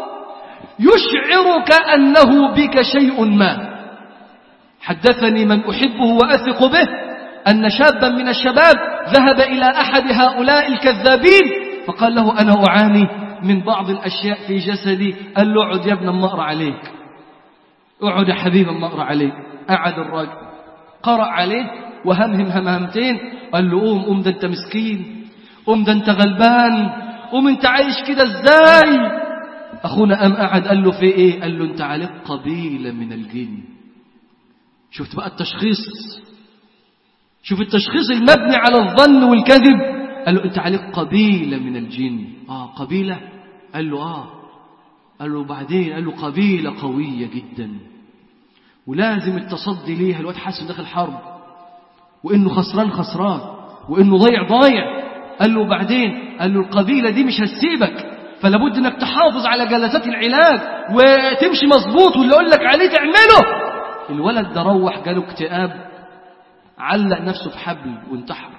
يشعرك أنه بك شيء ما حدثني من أحبه وأثق به أن شابا من الشباب ذهب إلى أحد هؤلاء الكذابين فقال له أنا أعاني من بعض الأشياء في جسدي قال له اقعد يا ابن ما أقرأ عليك اقعد يا حبيبي ما أقرأ عليك قعد الراجل قرأ عليه وهمهم همهمتين قال له قوم قوم ده انت مسكين قوم ده انت غلبان قوم انت عايش كده ازاي اخونا قام قعد قال له في ايه قال له انت عليك قبيلة من الجن شفت بقى التشخيص شوف التشخيص المبني على الظن والكذب قال له انت عليك قبيلة من الجن اه قبيلة قال له اه قال له بعدين قال له قبيلة قوية جدا ولازم التصدي ليها الواد حاسس داخل حرب وانه خسران خسران وانه ضيع ضايع قال له بعدين قال له القبيلة دي مش هتسيبك فلابد انك تحافظ على جلسات العلاج وتمشي مظبوط واللي اقول لك عليه تعمله الولد ده روح جاله اكتئاب علق نفسه في حبل وانتحر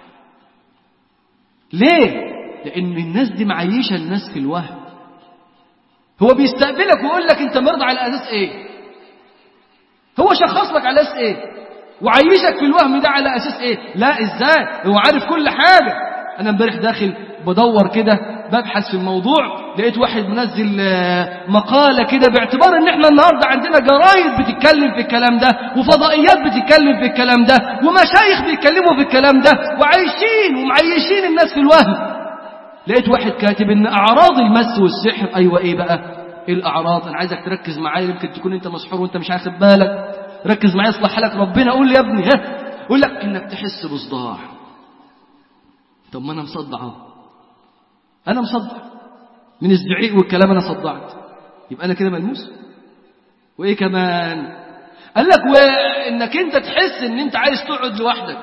ليه لان الناس دي معيشه الناس في الوهم هو بيستقبلك ويقول لك انت مرضى على اساس ايه هو شخص لك على اساس ايه وعيشك في الوهم ده على اساس ايه لا ازاي هو عارف كل حاجه انا امبارح داخل بدور كده ببحث في الموضوع لقيت واحد منزل مقالة كده باعتبار ان احنا النهاردة عندنا جرايد بتتكلم في الكلام ده وفضائيات بتتكلم في الكلام ده ومشايخ بيتكلموا في الكلام ده وعايشين ومعيشين الناس في الوهم لقيت واحد كاتب ان اعراض المس والسحر ايوه ايه بقى ايه الاعراض انا عايزك تركز معايا يمكن تكون انت مسحور وانت مش عارف بالك ركز معايا اصلح حالك ربنا قول لي يا ابني ها قول لك انك تحس بصداع طب ما انا مصدع اهو انا مصدع من الزعيق والكلام انا صدعت يبقى انا كده ملموس وايه كمان قال لك وانك انت تحس ان انت عايز تقعد لوحدك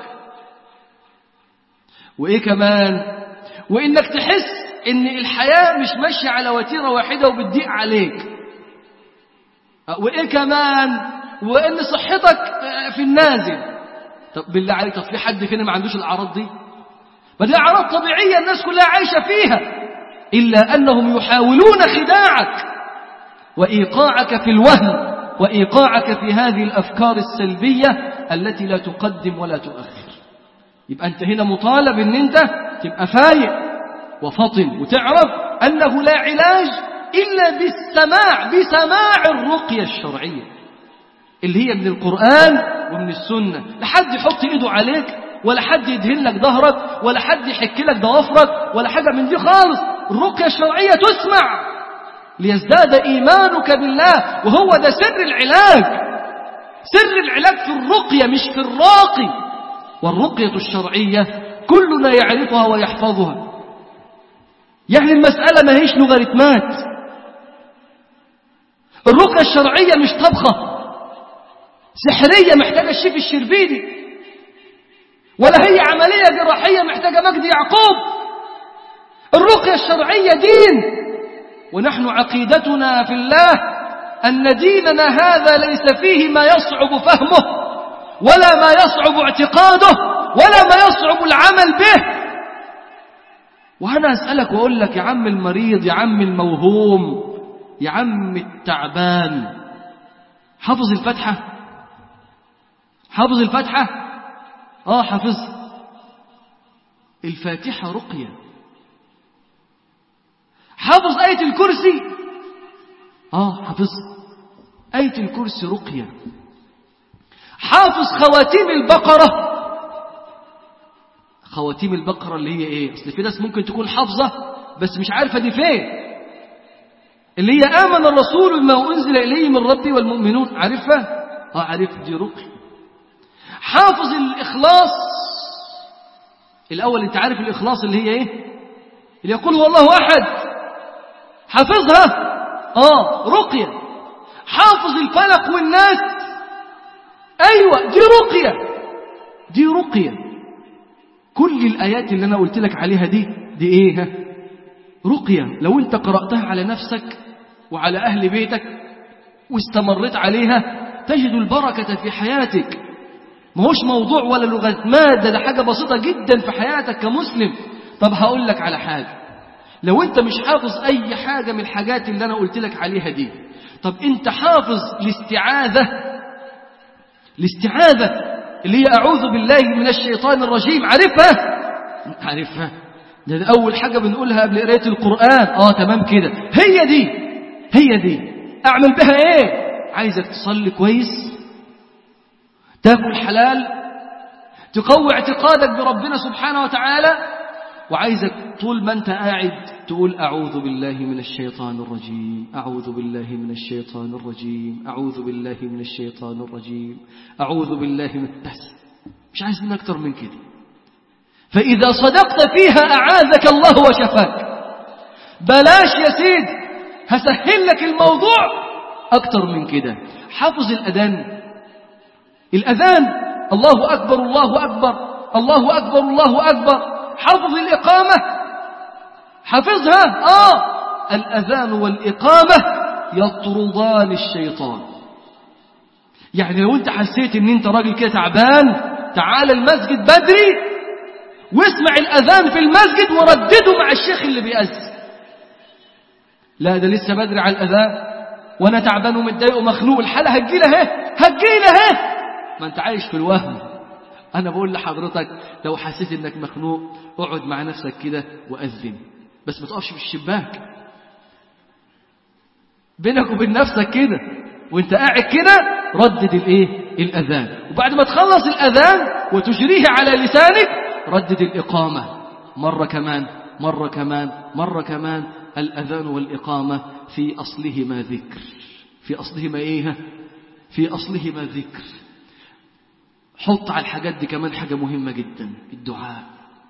وايه كمان وانك تحس ان الحياة مش ماشية على وتيرة واحدة وبتضيق عليك وايه كمان وان صحتك في النازل طب بالله عليك طب في حد فينا ما عندوش الاعراض دي ما دي اعراض طبيعية الناس كلها عايشة فيها الا انهم يحاولون خداعك وايقاعك في الوهم وايقاعك في هذه الافكار السلبية التي لا تقدم ولا تؤخر يبقى انت هنا مطالب ان انت تبقى فايق وفطن وتعرف انه لا علاج الا بالسماع بسماع الرقية الشرعية اللي هي من القرآن ومن السنة لا حد يحط ايده عليك ولا حد يدهن لك ظهرك ولا حد يحك لك ضوافرك ولا حاجة من دي خالص الرقية الشرعية تسمع ليزداد إيمانك بالله وهو ده سر العلاج سر العلاج في الرقية مش في الراقي والرقية الشرعية كلنا يعرفها ويحفظها يعني المسألة ما هيش لوغاريتمات الرقية الشرعية مش طبخة سحرية محتاجة الشيف الشربيني ولا هي عملية جراحية محتاجة مجدي يعقوب الرقية الشرعية دين ونحن عقيدتنا في الله أن ديننا هذا ليس فيه ما يصعب فهمه ولا ما يصعب اعتقاده ولا ما يصعب العمل به وأنا أسألك وأقول لك يا عم المريض يا عم الموهوم يا عم التعبان حافظ الفتحة حافظ الفتحة آه حافظ الفاتحة رقية حافظ آية الكرسي آه حافظ آية الكرسي رقية حافظ خواتيم البقرة خواتيم البقرة اللي هي ايه اصل في ناس ممكن تكون حافظة بس مش عارفة دي فين اللي هي آمن الرسول بما أنزل إليه من ربي والمؤمنون عارفها اه عارف دي رقية حافظ الإخلاص الأول أنت عارف الإخلاص اللي هي إيه اللي يقول هو الله أحد حافظها آه رقية حافظ الفلق والناس أيوة دي رقية دي رقية كل الآيات اللي أنا قلت لك عليها دي دي إيه ها؟ رقية لو أنت قرأتها على نفسك وعلى أهل بيتك واستمرت عليها تجد البركة في حياتك ما هوش موضوع ولا لغة مادة ده حاجة بسيطة جدا في حياتك كمسلم طب هقول لك على حاجة لو انت مش حافظ اي حاجة من الحاجات اللي انا قلت لك عليها دي طب انت حافظ الاستعاذة الاستعاذة اللي هي اعوذ بالله من الشيطان الرجيم عارفها عارفها ده, ده اول حاجة بنقولها قبل قراية القرآن اه تمام كده هي دي هي دي اعمل بها ايه عايزك تصلي كويس تاكل حلال تقوي اعتقادك بربنا سبحانه وتعالى وعايزك طول ما انت قاعد تقول أعوذ بالله من الشيطان الرجيم أعوذ بالله من الشيطان الرجيم أعوذ بالله من الشيطان الرجيم أعوذ بالله من بس مش عايز من أكتر من كده فإذا صدقت فيها أعاذك الله وشفاك بلاش يا سيد هسهل لك الموضوع أكتر من كده حافظ الأذان الأذان الله أكبر الله أكبر الله أكبر الله أكبر حفظ الإقامة حفظها آه الأذان والإقامة يطردان الشيطان يعني لو انت حسيت ان انت راجل كده تعبان تعال المسجد بدري واسمع الأذان في المسجد وردده مع الشيخ اللي بيأذن لا ده لسه بدري على الأذان وانا تعبان ومتضايق ومخنوق الحالة هتجيلها اهي هتجيلها اهي ما انت عايش في الوهم انا بقول لحضرتك لو حسيت انك مخنوق اقعد مع نفسك كده واذن بس ما تقفش في الشباك بينك وبين نفسك كده وانت قاعد كده ردد الايه الاذان وبعد ما تخلص الاذان وتجريه على لسانك ردد الاقامه مره كمان مره كمان مره كمان الاذان والاقامه في اصلهما ذكر في اصلهما ايه في اصلهما ذكر حط على الحاجات دي كمان حاجة مهمة جدا الدعاء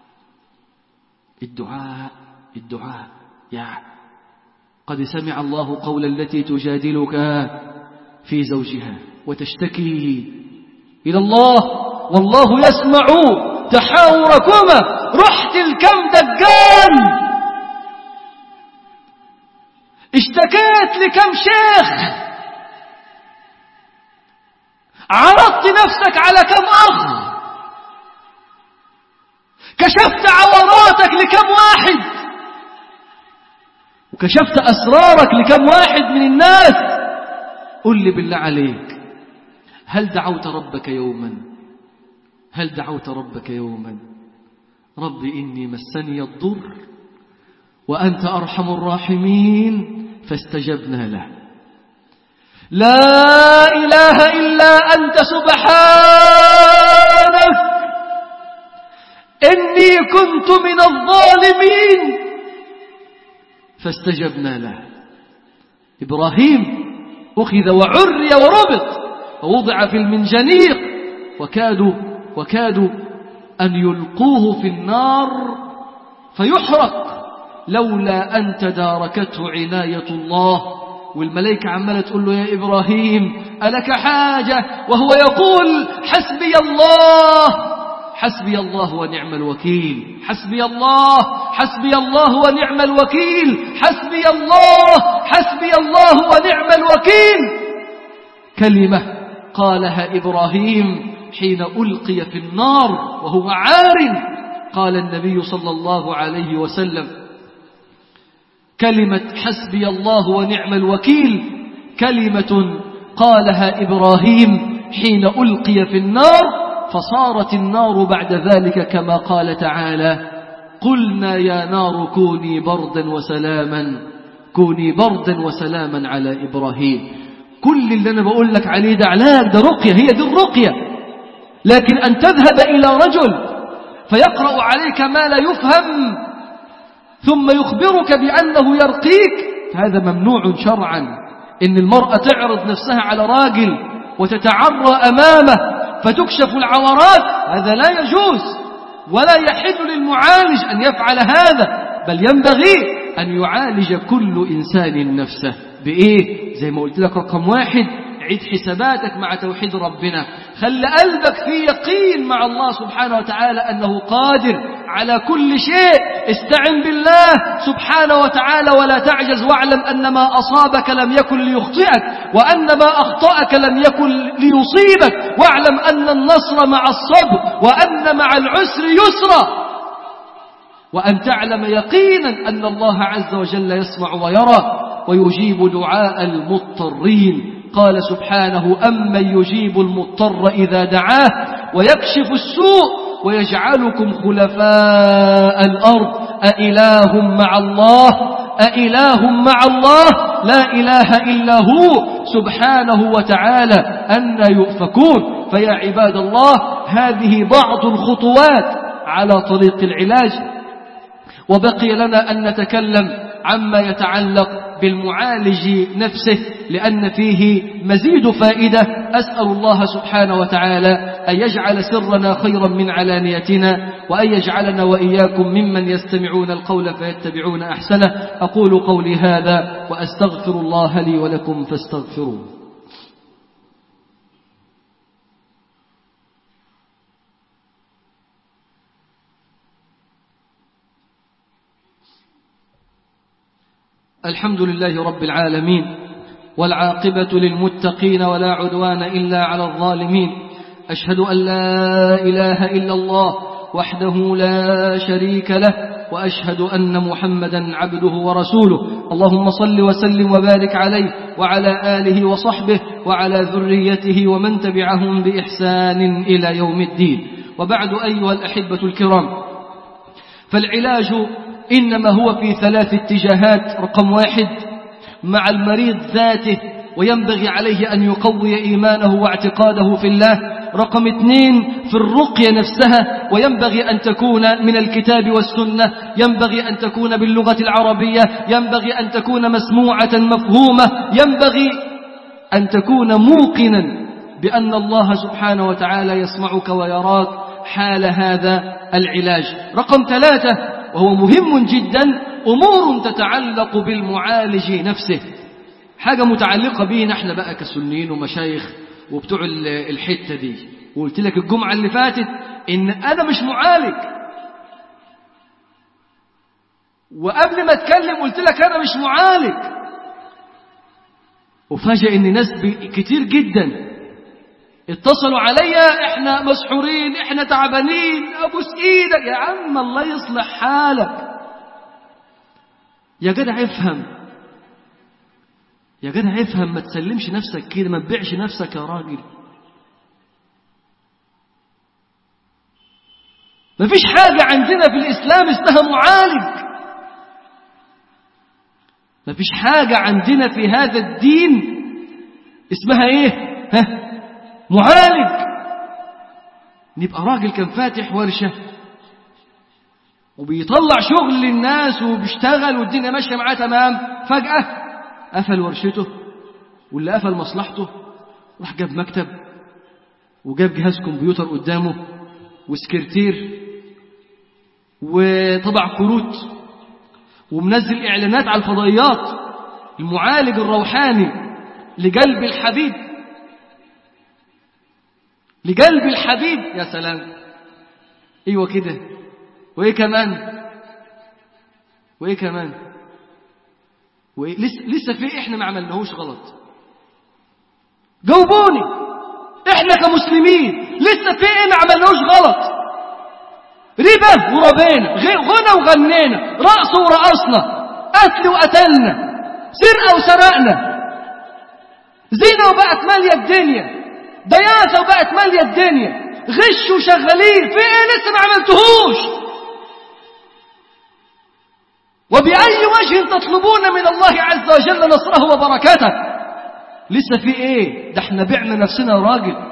الدعاء الدعاء يا قد سمع الله قول التي تجادلك في زوجها وتشتكي إلى الله والله يسمع تحاوركما رحت الكم دجال اشتكيت لكم شيخ عرضت نفسك على كم أخ كشفت عوراتك لكم واحد وكشفت أسرارك لكم واحد من الناس قل لي بالله عليك هل دعوت ربك يوما هل دعوت ربك يوما رب إني مسني الضر وأنت أرحم الراحمين فاستجبنا له لا إله إلا أنت سبحانك إني كنت من الظالمين فاستجبنا له إبراهيم أخذ وعري وربط ووضع في المنجنيق وكادوا وكادوا أن يلقوه في النار فيحرق لولا أن تداركته عناية الله والملائكة عمالة تقول له يا إبراهيم ألك حاجة وهو يقول حسبي الله حسبي الله ونعم الوكيل حسبي الله حسبي الله ونعم الوكيل حسبي الله حسبي الله ونعم الوكيل كلمة قالها إبراهيم حين ألقي في النار وهو عار قال النبي صلى الله عليه وسلم كلمة حسبي الله ونعم الوكيل كلمة قالها إبراهيم حين ألقي في النار فصارت النار بعد ذلك كما قال تعالى قلنا يا نار كوني بردا وسلاما كوني بردا وسلاما على إبراهيم كل اللي أنا بقول لك عليه ده علاج ده رقية هي دي الرقية لكن أن تذهب إلى رجل فيقرأ عليك ما لا يفهم ثم يخبرك بأنه يرقيك هذا ممنوع شرعا إن المرأة تعرض نفسها على راجل وتتعرى أمامه فتكشف العورات هذا لا يجوز ولا يحل للمعالج أن يفعل هذا بل ينبغي أن يعالج كل إنسان نفسه بإيه؟ زي ما قلت لك رقم واحد عيد حساباتك مع توحيد ربنا خل قلبك في يقين مع الله سبحانه وتعالى أنه قادر على كل شيء استعن بالله سبحانه وتعالى ولا تعجز واعلم أن ما أصابك لم يكن ليخطئك وأن ما أخطأك لم يكن ليصيبك واعلم أن النصر مع الصبر وأن مع العسر يسرا وأن تعلم يقينا أن الله عز وجل يسمع ويرى ويجيب دعاء المضطرين قال سبحانه أمن يجيب المضطر إذا دعاه ويكشف السوء ويجعلكم خلفاء الأرض أإله مع الله أإله مع الله لا إله إلا هو سبحانه وتعالى أن يؤفكون فيا عباد الله هذه بعض الخطوات على طريق العلاج وبقي لنا أن نتكلم عما يتعلق بالمعالج نفسه لأن فيه مزيد فائدة أسأل الله سبحانه وتعالى أن يجعل سرنا خيرا من علانيتنا وأن يجعلنا وإياكم ممن يستمعون القول فيتبعون أحسنه أقول قولي هذا وأستغفر الله لي ولكم فاستغفروه الحمد لله رب العالمين والعاقبة للمتقين ولا عدوان إلا على الظالمين أشهد أن لا إله إلا الله وحده لا شريك له وأشهد أن محمدا عبده ورسوله اللهم صل وسلم وبارك عليه وعلى آله وصحبه وعلى ذريته ومن تبعهم بإحسان إلى يوم الدين وبعد أيها الأحبة الكرام فالعلاج إنما هو في ثلاث اتجاهات رقم واحد مع المريض ذاته وينبغي عليه أن يقوي إيمانه واعتقاده في الله رقم اثنين في الرقية نفسها وينبغي أن تكون من الكتاب والسنة ينبغي أن تكون باللغة العربية ينبغي أن تكون مسموعة مفهومة ينبغي أن تكون موقنا بأن الله سبحانه وتعالى يسمعك ويراك حال هذا العلاج رقم ثلاثة وهو مهم جدا أمور تتعلق بالمعالج نفسه حاجة متعلقة بينا احنا بقى كسنين ومشايخ وبتوع الحتة دي وقلت لك الجمعة اللي فاتت ان انا مش معالج وقبل ما اتكلم قلت لك انا مش معالج وفاجئ ان ناس كتير جدا اتصلوا عليا احنا مسحورين احنا تعبانين ابوس ايدك يا عم الله يصلح حالك يا جدع افهم يا جدع افهم ما تسلمش نفسك كده ما تبيعش نفسك يا راجل ما فيش حاجة عندنا في الإسلام اسمها معالج ما فيش حاجة عندنا في هذا الدين اسمها ايه ها معالج نبقى راجل كان فاتح ورشة وبيطلع شغل للناس وبيشتغل والدنيا ماشية معاه تمام فجأة قفل ورشته واللي قفل مصلحته راح جاب مكتب وجاب جهاز كمبيوتر قدامه وسكرتير وطبع كروت ومنزل إعلانات على الفضائيات المعالج الروحاني لقلب الحبيب لقلب الحبيب يا سلام ايوه كده وايه كمان وايه كمان وإيه لسه لسه في احنا ما عملناهوش غلط جاوبوني احنا كمسلمين لسه في ايه ما عملناهوش غلط ربا وربينا غنى وغنينا رقص ورقصنا قتل وقتلنا سرقة وسرقنا زينة وبقت مالية الدنيا دياسة وبقت مالية الدنيا غش وشغالين في ايه لسه ما عملتهوش وبأي وجه تطلبون من الله عز وجل نصره وبركاته لسه في ايه ده احنا بعنا نفسنا يا راجل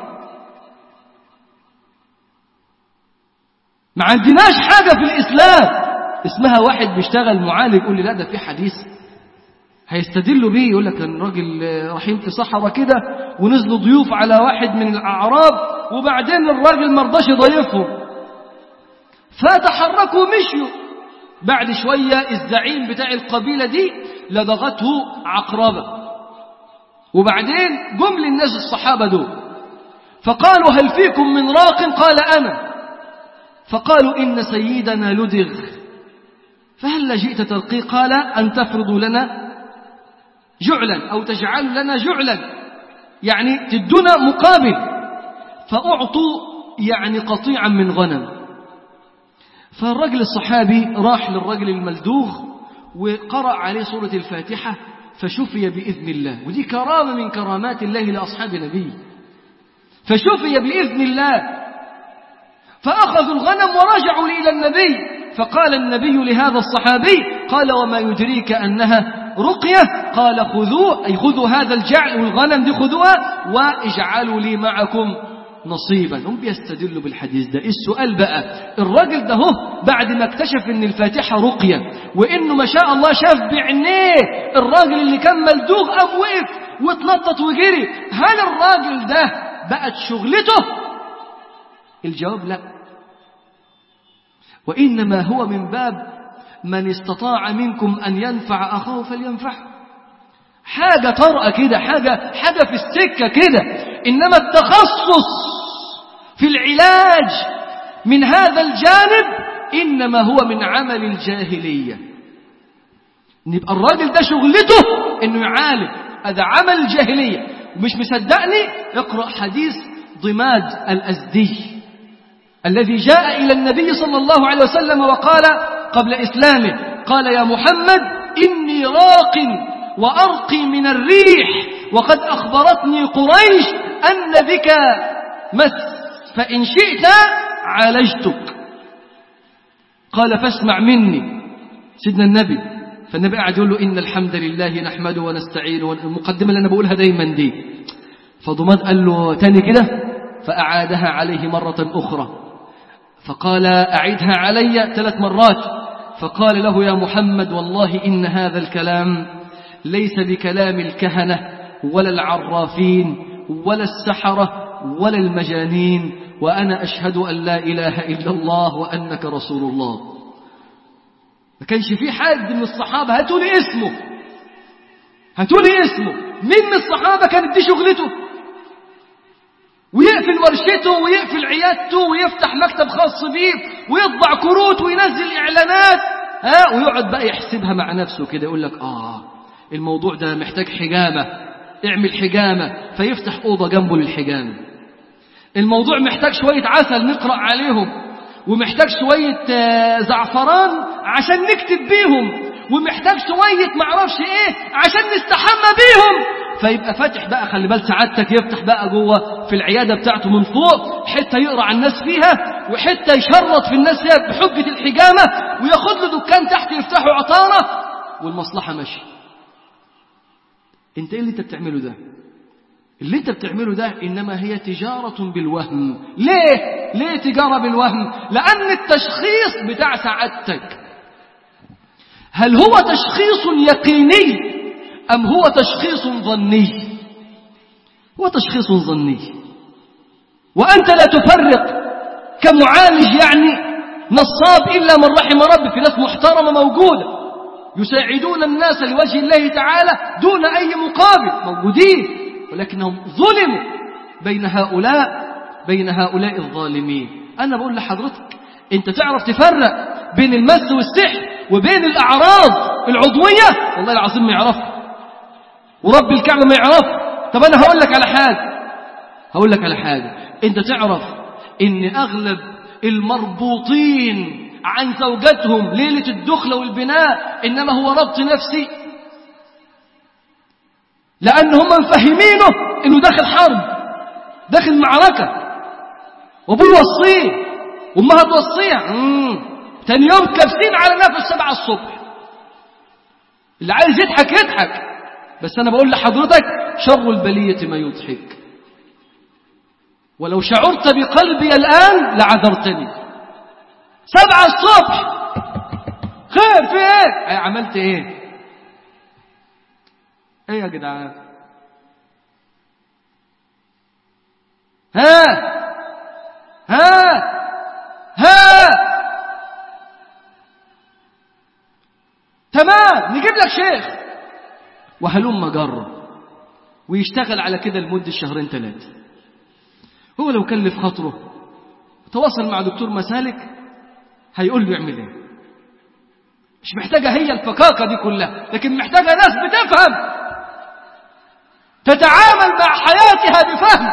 ما عندناش حاجة في الإسلام اسمها واحد بيشتغل معالج يقول لي لا ده في حديث هيستدلوا بيه يقول لك الراجل رايحين في صحراء كده ونزلوا ضيوف على واحد من الأعراب وبعدين الراجل ما رضاش يضيفهم فتحركوا ومشيوا بعد شوية الزعيم بتاع القبيلة دي لدغته عقربة وبعدين جم للناس الصحابة دول فقالوا هل فيكم من راق قال أنا فقالوا إن سيدنا لدغ فهل جئت ترقي قال أن تفرضوا لنا جعلا أو تجعل لنا جعلا يعني تدنا مقابل فأعطوا يعني قطيعا من غنم فالرجل الصحابي راح للرجل الملدوغ وقرأ عليه سورة الفاتحة فشفي بإذن الله ودي كرامة من كرامات الله لأصحاب نبيه فشفي بإذن الله فأخذوا الغنم ورجعوا إلى النبي فقال النبي لهذا الصحابي قال وما يدريك أنها رقية قال خذوه أي خذوا هذا الجعل والغنم دي خذوها واجعلوا لي معكم نصيبا هم بيستدلوا بالحديث ده السؤال بقى الراجل ده هو بعد ما اكتشف ان الفاتحة رقية وانه ما شاء الله شاف بعينيه الراجل اللي كان ملدوغ قام وقف واتنطط وجري هل الراجل ده بقت شغلته الجواب لا وإنما هو من باب من استطاع منكم أن ينفع أخاه فلينفعه حاجة طرأة كده حاجة حاجة في السكة كده إنما التخصص في العلاج من هذا الجانب إنما هو من عمل الجاهلية نبقى الراجل ده شغلته إنه يعالج هذا عمل الجاهلية ومش مصدقني اقرأ حديث ضماد الأزدي الذي جاء إلى النبي صلى الله عليه وسلم وقال قبل إسلامه قال يا محمد إني راق وأرقي من الريح وقد أخبرتني قريش أن بك مس فإن شئت عالجتك قال فاسمع مني سيدنا النبي فالنبي قاعد يقول له إن الحمد لله نحمده ونستعينه المقدمة اللي أنا بقولها دايما دي فضماد قال له تاني كده فأعادها عليه مرة أخرى فقال أعدها علي ثلاث مرات فقال له يا محمد والله إن هذا الكلام ليس بكلام الكهنة ولا العرافين ولا السحرة ولا المجانين وأنا أشهد أن لا إله إلا الله وأنك رسول الله ما كانش في حد من الصحابة هاتوا لي اسمه هتقولي اسمه مين من الصحابة كانت دي شغلته ويقفل ورشته ويقفل عيادته ويفتح مكتب خاص بيه ويطبع كروت وينزل إعلانات ها ويقعد بقى يحسبها مع نفسه كده يقول لك آه الموضوع ده محتاج حجامة اعمل حجامة فيفتح أوضة جنبه للحجامة الموضوع محتاج شوية عسل نقرأ عليهم ومحتاج شوية زعفران عشان نكتب بيهم ومحتاج شوية معرفش ايه عشان نستحمى بيهم فيبقى فاتح بقى خلي بال سعادتك يفتح بقى جوه في العيادة بتاعته من فوق حتة يقرأ على الناس فيها وحتة يشرط في الناس فيها بحجة الحجامة وياخد له دكان تحت يفتحه عطارة والمصلحة ماشية انت ايه اللي انت بتعمله ده اللي انت بتعمله ده انما هي تجارة بالوهم ليه ليه تجارة بالوهم لان التشخيص بتاع سعادتك هل هو تشخيص يقيني ام هو تشخيص ظني هو تشخيص ظني وانت لا تفرق كمعالج يعني نصاب الا من رحم ربي في ناس محترمة موجودة يساعدون الناس لوجه الله تعالى دون اي مقابل موجودين ولكنهم ظلموا بين هؤلاء بين هؤلاء الظالمين أنا بقول لحضرتك أنت تعرف تفرق بين المس والسحر وبين الأعراض العضوية والله العظيم ما يعرف ورب الكعبة ما يعرف طب أنا هقول لك على حاجة هقول لك على حاجة أنت تعرف إن أغلب المربوطين عن زوجتهم ليلة الدخلة والبناء إنما هو ربط نفسي لأن هم مفهمينه إنه داخل حرب داخل معركة وأبوه يوصيه وأمها توصيه تاني يوم كابسين على نفس سبعة الصبح اللي عايز يضحك يضحك بس أنا بقول لحضرتك شر البلية ما يضحك ولو شعرت بقلبي الآن لعذرتني سبعة الصبح خير في ايه عملت ايه ايه يا جدعان ها ها ها تمام نجيب لك شيخ وهلم جره ويشتغل على كده لمدة شهرين ثلاثة هو لو كلف خاطره تواصل مع دكتور مسالك هيقول له يعمل ايه مش محتاجة هي الفكاكة دي كلها لكن محتاجة ناس بتفهم تتعامل مع حياتها بفهم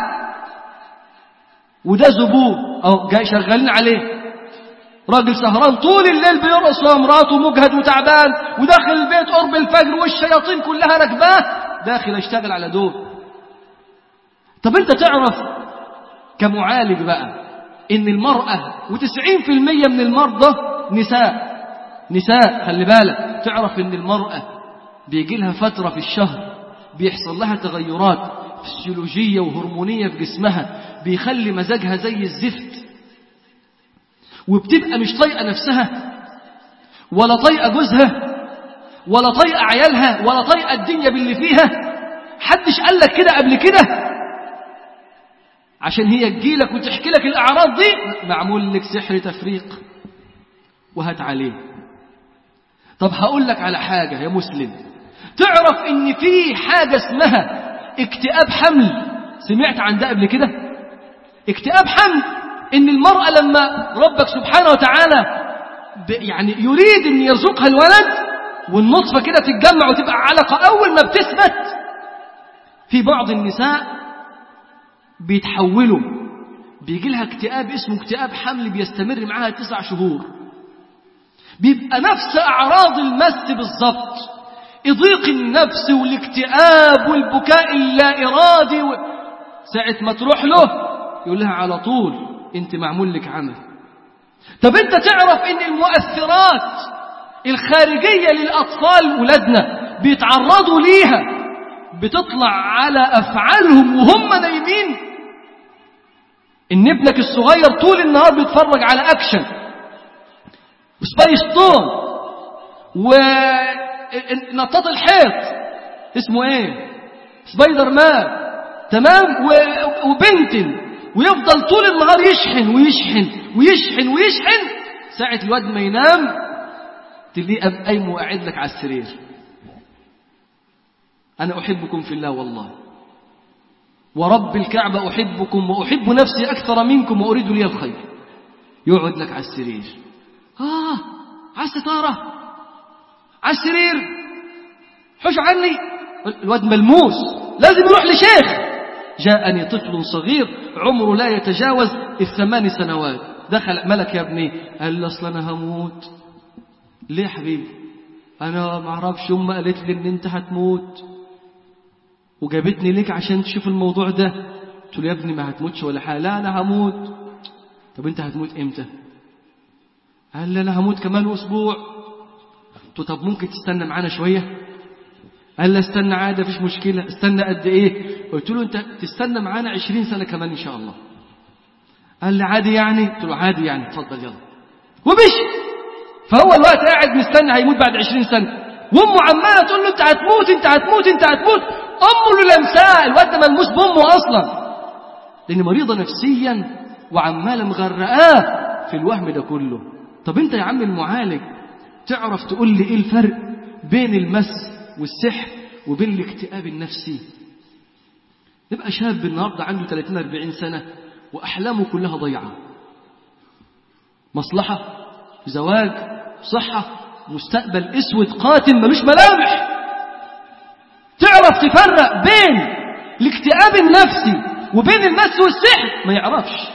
وده زبون أو جاي شغالين عليه راجل سهران طول الليل بيرقص ومراته مجهد وتعبان وداخل البيت قرب الفجر والشياطين كلها راكباه داخل اشتغل على دول طب انت تعرف كمعالج بقى ان المرأة وتسعين في المية من المرضى نساء نساء خلي بالك تعرف ان المرأة بيجي لها فترة في الشهر بيحصل لها تغيرات فسيولوجية وهرمونية في جسمها بيخلي مزاجها زي الزفت وبتبقى مش طايقة نفسها ولا طايقة جوزها ولا طايقة عيالها ولا طايقة الدنيا باللي فيها حدش قال لك كده قبل كده عشان هي تجيلك وتحكي لك الأعراض دي معمول لك سحر تفريق وهات عليه طب هقول لك على حاجة يا مسلم تعرف ان في حاجة اسمها اكتئاب حمل سمعت عن ده قبل كده اكتئاب حمل ان المرأة لما ربك سبحانه وتعالى يعني يريد ان يرزقها الولد والنطفة كده تتجمع وتبقى علقة اول ما بتثبت في بعض النساء بيتحولوا بيجي لها اكتئاب اسمه اكتئاب حمل بيستمر معاها تسع شهور بيبقى نفس أعراض المس بالظبط إضيق النفس والاكتئاب والبكاء اللا إرادي و... ساعة ما تروح له يقول لها على طول انت معمول لك عمل طب انت تعرف ان المؤثرات الخارجية للأطفال ولادنا بيتعرضوا ليها بتطلع على أفعالهم وهم نايمين إن ابنك الصغير طول النهار بيتفرج على أكشن وسبايس تون ونطاط الحيط اسمه ايه سبايدر مان تمام وبنتن ويفضل طول النهار يشحن ويشحن ويشحن ويشحن ساعة الواد ما ينام تلاقيه قايم وقاعد لك على السرير أنا أحبكم في الله والله ورب الكعبة أحبكم وأحب نفسي أكثر منكم وأريد لي الخير يقعد لك على السرير آه على الستارة على السرير حش عني الواد ملموس لازم يروح لشيخ جاءني طفل صغير عمره لا يتجاوز الثمان سنوات دخل ملك يا ابني قال لي اصل انا هموت ليه يا حبيبي انا ما اعرفش امي قالت لي ان انت هتموت وجابتني ليك عشان تشوف الموضوع ده قلت له يا ابني ما هتموتش ولا حاجه لا انا هموت طب انت هتموت امتى قال لي انا هموت كمان اسبوع قلت له طب ممكن تستنى معانا شويه قال لي استنى عادي مفيش مشكله استنى قد ايه قلت له انت تستنى معانا عشرين سنه كمان ان شاء الله قال لي عادي يعني قلت له عادي يعني اتفضل يلا ومشي فهو الوقت قاعد مستني هيموت بعد عشرين سنه وامه عماله تقول له انت هتموت انت هتموت انت هتموت امه اللي لمساه الواد ده ملموس بامه اصلا لان مريضه نفسيا وعماله مغرقاه في الوهم ده كله طب انت يا عم المعالج تعرف تقول لي ايه الفرق بين المس والسحر وبين الاكتئاب النفسي يبقى شاب النهارده عنده 30 40 سنه واحلامه كلها ضيعه مصلحه زواج صحه مستقبل اسود قاتل ملوش ملامح تعرف تفرق بين الاكتئاب النفسي وبين المس والسحر ما يعرفش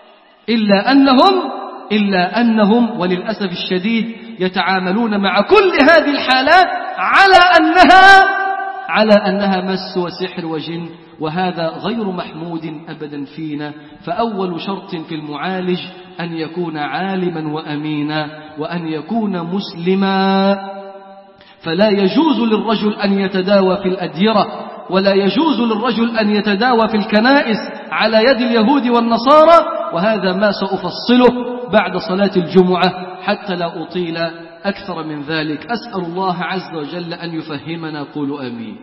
إلا أنهم إلا أنهم وللأسف الشديد يتعاملون مع كل هذه الحالات على أنها على أنها مس وسحر وجن وهذا غير محمود أبدا فينا فأول شرط في المعالج أن يكون عالما وأمينا وأن يكون مسلما فلا يجوز للرجل أن يتداوى في الأديرة ولا يجوز للرجل أن يتداوى في الكنائس على يد اليهود والنصارى وهذا ما سأفصله بعد صلاة الجمعة حتى لا أطيل أكثر من ذلك أسأل الله عز وجل أن يفهمنا قولوا آمين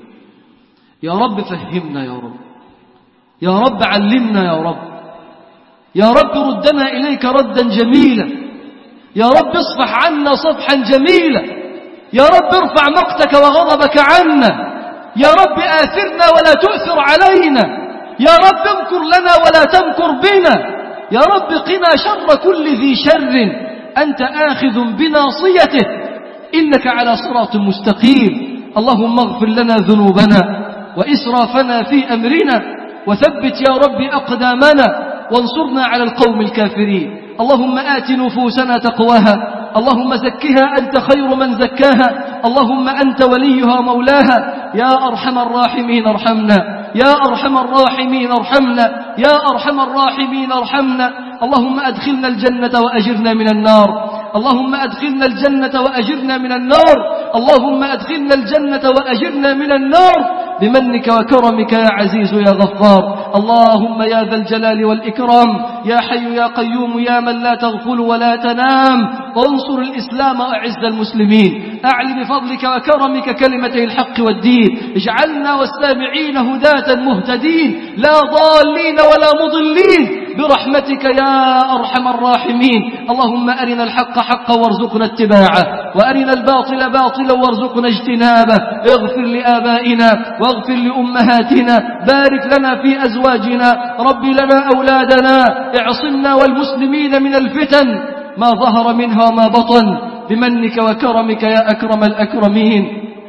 يا رب فهمنا يا رب يا رب علمنا يا رب يا رب ردنا إليك ردا جميلا يا رب اصفح عنا صفحا جميلا يا رب ارفع مقتك وغضبك عنا يا رب آثرنا ولا تؤثر علينا يا رب امكر لنا ولا تمكر بنا يا رب قنا شر كل ذي شر أنت آخذ بناصيته إنك على صراط مستقيم اللهم اغفر لنا ذنوبنا وإسرافنا في أمرنا وثبت يا رب أقدامنا وانصرنا على القوم الكافرين اللهم آت نفوسنا تقواها اللهم زكها أنت خير من زكاها اللهم أنت وليها مولاها يا أرحم الراحمين ارحمنا يا أرحم الراحمين ارحمنا يا أرحم الراحمين ارحمنا اللهم أدخلنا الجنة وأجرنا من النار اللهم أدخلنا الجنة وأجرنا من النار اللهم أدخلنا الجنة وأجرنا من النار بمنك وكرمك يا عزيز يا غفار اللهم يا ذا الجلال والإكرام يا حي يا قيوم يا من لا تغفل ولا تنام وانصر الإسلام وأعز المسلمين أعل بفضلك وكرمك كلمتي الحق والدين اجعلنا والسامعين هداة مهتدين لا ضالين ولا مضلين برحمتك يا أرحم الراحمين اللهم أرنا الحق حقا وارزقنا اتباعه وأرنا الباطل باطلا وارزقنا اجتنابه اغفر لآبائنا واغفر لأمهاتنا بارك لنا في أزواجنا رب لنا أولادنا اعصمنا والمسلمين من الفتن ما ظهر منها وما بطن بمنك وكرمك يا أكرم الأكرمين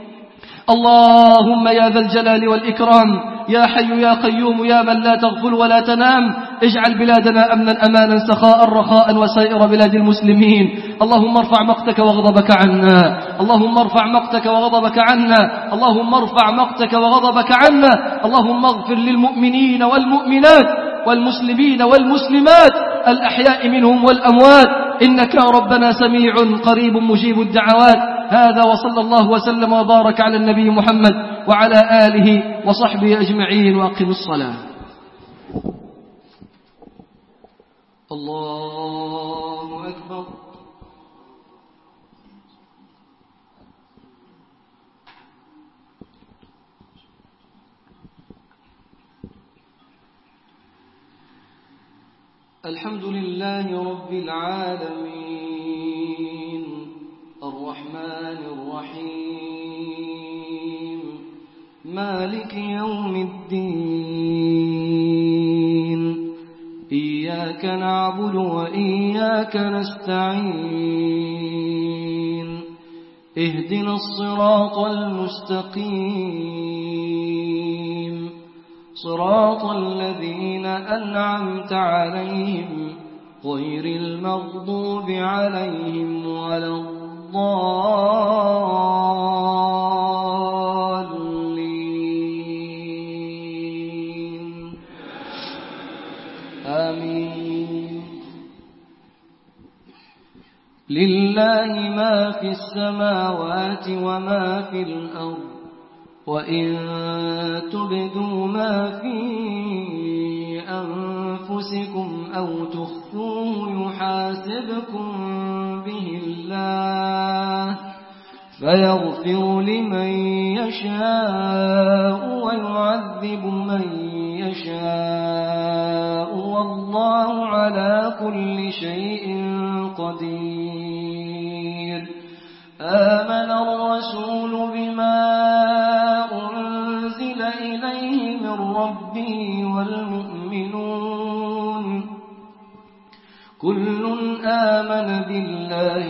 اللهم يا ذا الجلال والإكرام يا حي يا قيوم يا من لا تغفل ولا تنام اجعل بلادنا أمنا أمانا سخاء رخاء وسائر بلاد المسلمين اللهم ارفع مقتك وغضبك عنا اللهم ارفع مقتك وغضبك عنا اللهم ارفع مقتك وغضبك عنا اللهم اغفر للمؤمنين والمؤمنات والمسلمين والمسلمات الأحياء منهم والأموات إنك يا ربنا سميع قريب مجيب الدعوات هذا وصلى الله وسلم وبارك على النبي محمد وعلى آله وصحبه أجمعين وأقم الصلاة الله أكبر الحمد لله رب العالمين الرحمن الرحيم مالك يوم الدين إياك نعبد وإياك نستعين اهدنا الصراط المستقيم صراط الذين أنعمت عليهم غير المغضوب عليهم ولا الضالين آمين لله ما في السماوات وما في الأرض وإن تبدوا ما في أنفسكم أو تخفوه يحاسبكم به الله فيغفر لمن يشاء ويعذب من يشاء والله على كل شيء قدير آمن الرسول بما أنزل إليه من ربه والمؤمنون كل آمن بالله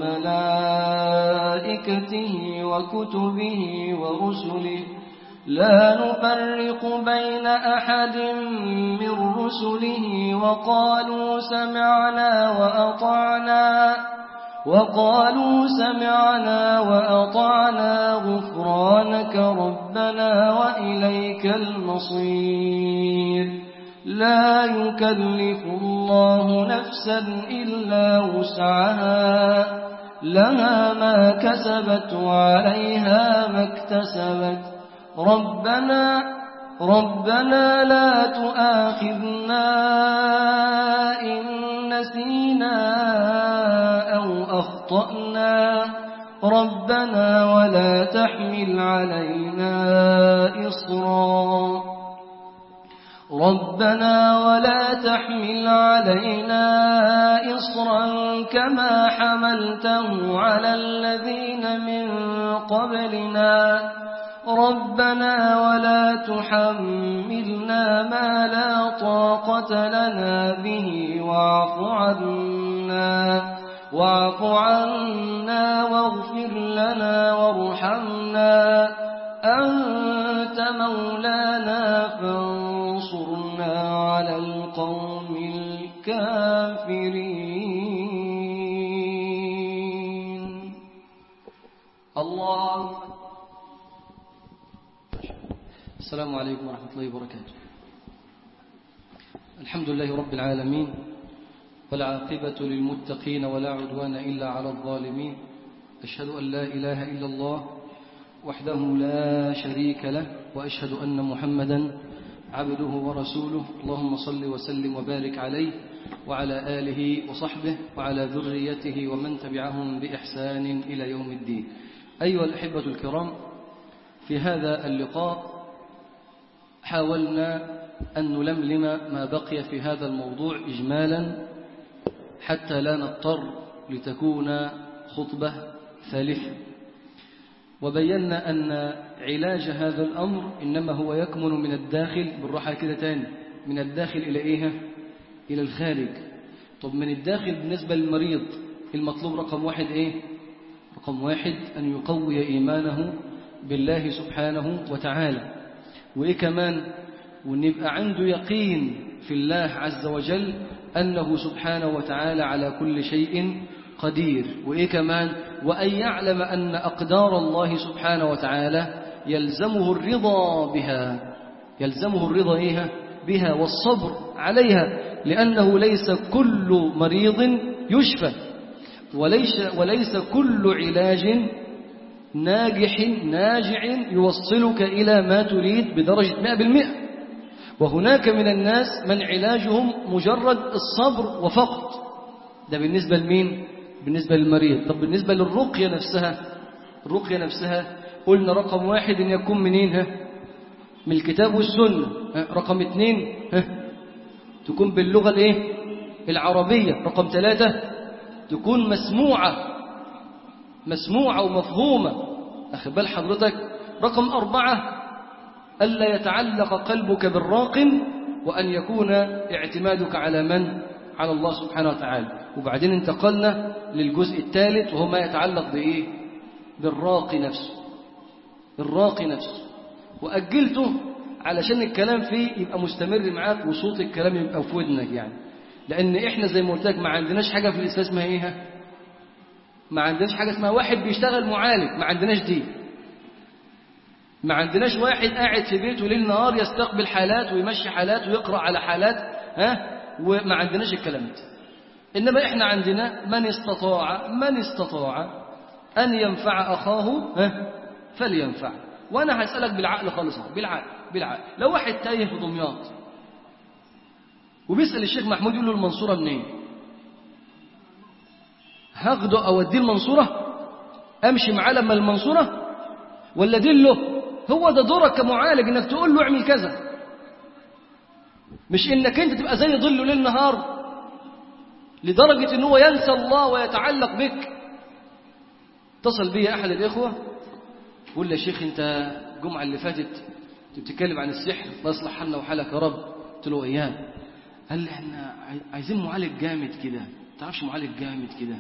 وملائكته وكتبه ورسله لا نفرق بين أحد من رسله وقالوا سمعنا وأطعنا وقالوا سمعنا وأطعنا غفرانك ربنا وإليك المصير لا يكلف الله نفسا إلا وسعها لها ما كسبت وعليها ما اكتسبت ربنا ربنا لا تؤاخذنا إن نسينا أو أخطأنا ربنا ولا تحمل علينا إصرا ربنا ولا تحمل علينا إصرا كما حملته على الذين من قبلنا ربنا ولا تحملنا ما لا طاقة لنا به واعف عنا واعف عنا واغفر لنا وارحمنا أنت مولانا فانصرنا على القوم الكافرين الله السلام عليكم ورحمة الله وبركاته الحمد لله رب العالمين والعاقبة للمتقين ولا عدوان إلا على الظالمين أشهد أن لا إله إلا الله وحده لا شريك له وأشهد أن محمدا عبده ورسوله اللهم صل وسلم وبارك عليه وعلى آله وصحبه وعلى ذريته ومن تبعهم بإحسان إلى يوم الدين أيها الأحبة الكرام في هذا اللقاء حاولنا أن نلملم ما بقي في هذا الموضوع إجمالا حتى لا نضطر لتكون خطبة ثالثة وبينا أن علاج هذا الأمر إنما هو يكمن من الداخل بالراحة كده تاني من الداخل إلى إيه إلى الخارج طب من الداخل بالنسبة للمريض المطلوب رقم واحد إيه رقم واحد أن يقوي إيمانه بالله سبحانه وتعالى وإيه كمان وأن يبقى عنده يقين في الله عز وجل أنه سبحانه وتعالى على كل شيء قدير وإيه كمان وأن يعلم أن أقدار الله سبحانه وتعالى يلزمه الرضا بها يلزمه الرضا إيها بها والصبر عليها لأنه ليس كل مريض يشفى وليس, وليس كل علاج ناجح ناجع يوصلك إلى ما تريد بدرجة مئة بالمئة وهناك من الناس من علاجهم مجرد الصبر وفقط ده بالنسبة لمين؟ بالنسبة للمريض طب بالنسبة للرقية نفسها الرقية نفسها قلنا رقم واحد ان يكون منين ها من الكتاب والسنة ها؟ رقم اثنين ها؟ تكون باللغة الايه العربية رقم ثلاثة تكون مسموعة مسموعة ومفهومة أخي بال حضرتك رقم أربعة ألا يتعلق قلبك بالراق وأن يكون اعتمادك على من؟ على الله سبحانه وتعالى وبعدين انتقلنا للجزء الثالث وهو ما يتعلق بإيه؟ بالراق نفسه الراق نفسه وأجلته علشان الكلام فيه يبقى مستمر معاك وصوت الكلام يبقى في ودنك يعني لأن إحنا زي ما قلت لك ما عندناش حاجة في الإسلام اسمها إيه؟ ما عندناش حاجة اسمها واحد بيشتغل معالج ما عندناش دي ما عندناش واحد قاعد في بيته ليل نهار يستقبل حالات ويمشي حالات ويقرأ على حالات ها وما عندناش الكلام ده إنما إحنا عندنا من استطاع من استطاع أن ينفع أخاه ها فلينفع وأنا هسألك بالعقل خالص بالعقل بالعقل لو واحد تايه في دمياط وبيسأل الشيخ محمود يقول له المنصورة منين هاخده أوديه المنصورة أمشي معاه لما المنصورة ولا دله هو ده دورك كمعالج انك تقول له اعمل كذا مش انك انت تبقى زي ظله ليل نهار لدرجة ان هو ينسى الله ويتعلق بك اتصل بي احد الاخوة بيقول لي يا شيخ انت الجمعة اللي فاتت بتتكلم عن السحر الله يصلح حالنا وحالك يا رب قلت له اياه قال لي احنا عايزين معالج جامد كده تعرفش معالج جامد كده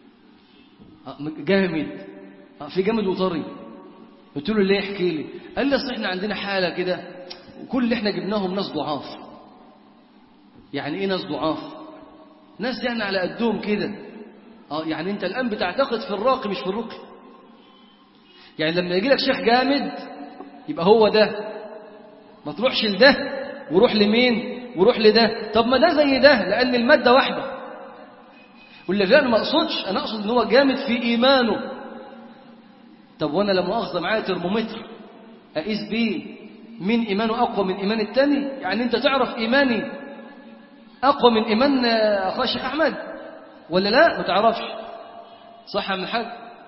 جامد في جامد وطري قلت له ليه احكي لي قال لي اصل احنا عندنا حاله كده وكل اللي احنا جبناهم ناس ضعاف يعني ايه ناس ضعاف ناس يعني على قدهم كده اه يعني انت الان بتعتقد في الراقي مش في الرقي يعني لما يجي لك شيخ جامد يبقى هو ده ما تروحش لده وروح لمين وروح لده طب ما ده زي ده لان الماده واحده واللي انا ما اقصدش انا اقصد ان هو جامد في ايمانه طب وانا لما مؤاخذه معايا ترمومتر اقيس بيه مين ايمانه اقوى من ايمان التاني يعني انت تعرف ايماني اقوى من ايمان اخويا الشيخ احمد ولا لا ما تعرفش صح يا عم الحاج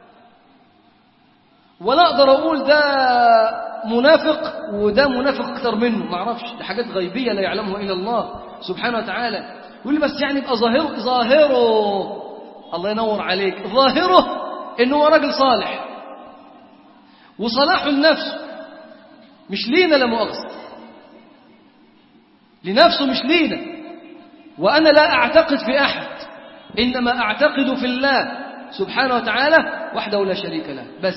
ولا اقدر اقول ده منافق وده منافق اكتر منه ما اعرفش دي حاجات غيبيه لا يعلمها الا الله سبحانه وتعالى يقول لي بس يعني يبقى ظاهره ظاهره الله ينور عليك ظاهره انه هو راجل صالح وصلاح النفس مش لينا لا مؤاخذة لنفسه مش لينا وأنا لا أعتقد في أحد إنما أعتقد في الله سبحانه وتعالى وحده لا شريك له بس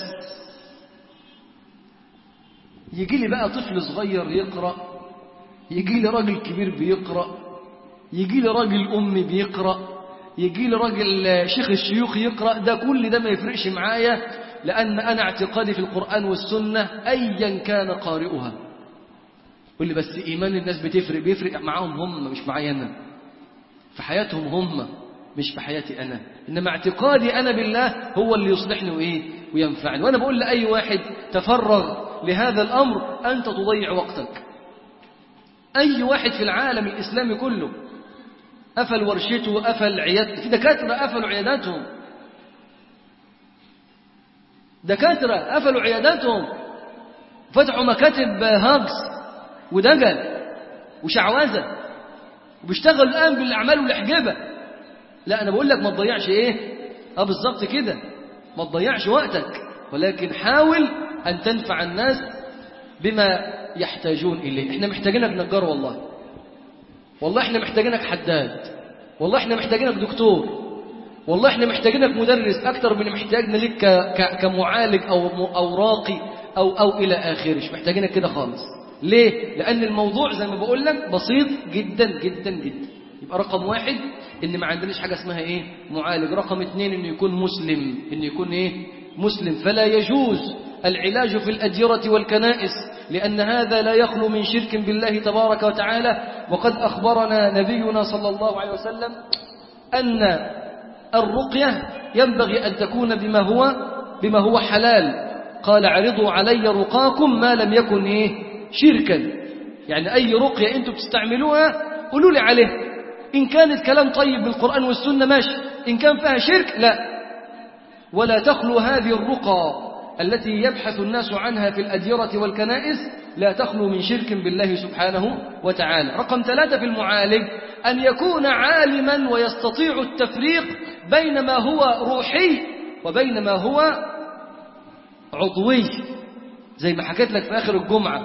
يجي لي بقى طفل صغير يقرأ يجي لي راجل كبير بيقرأ يجي لي راجل أمي بيقرأ يجي لي راجل شيخ الشيوخ يقرأ ده كل ده ما يفرقش معايا لأن أنا اعتقادي في القرآن والسنة أيا كان قارئها يقول لي بس إيمان الناس بتفرق بيفرق معاهم هم مش معايا أنا في حياتهم هم مش في حياتي أنا إنما اعتقادي أنا بالله هو اللي يصلحني وإيه وينفعني وأنا بقول لأي واحد تفرغ لهذا الأمر أنت تضيع وقتك أي واحد في العالم الإسلامي كله قفل ورشته وقفل عيادته في دكاترة قفلوا عياداتهم دكاترة قفلوا عياداتهم فتحوا مكاتب هاجس ودجل وشعوذة وبيشتغلوا الآن بالأعمال والإحجابة لا أنا بقول لك ما تضيعش إيه أه بالظبط كده ما تضيعش وقتك ولكن حاول أن تنفع الناس بما يحتاجون إليه إحنا محتاجينك نجار والله والله إحنا محتاجينك حداد والله إحنا محتاجينك دكتور والله إحنا محتاجينك مدرس أكتر من محتاجنا لك كمعالج أو, أو راقي أو, أو إلى آخره مش محتاجينك كده خالص ليه؟ لأن الموضوع زي ما بقول لك بسيط جدا جدا جدا يبقى رقم واحد إن ما عندناش حاجة اسمها إيه؟ معالج رقم اثنين إنه يكون مسلم إنه يكون إيه؟ مسلم فلا يجوز العلاج في الأديرة والكنائس لأن هذا لا يخلو من شرك بالله تبارك وتعالى وقد أخبرنا نبينا صلى الله عليه وسلم أن الرقية ينبغي أن تكون بما هو بما هو حلال قال عرضوا علي رقاكم ما لم يكن إيه شركا يعني أي رقية أنتم بتستعملوها قولوا لي عليه إن كانت كلام طيب بالقرآن والسنة ماشي إن كان فيها شرك لا ولا تخلو هذه الرقى التي يبحث الناس عنها في الأديرة والكنائس لا تخلو من شرك بالله سبحانه وتعالى رقم ثلاثة في المعالج أن يكون عالما ويستطيع التفريق بين ما هو روحي وبين ما هو عضوي زي ما حكيت لك في آخر الجمعة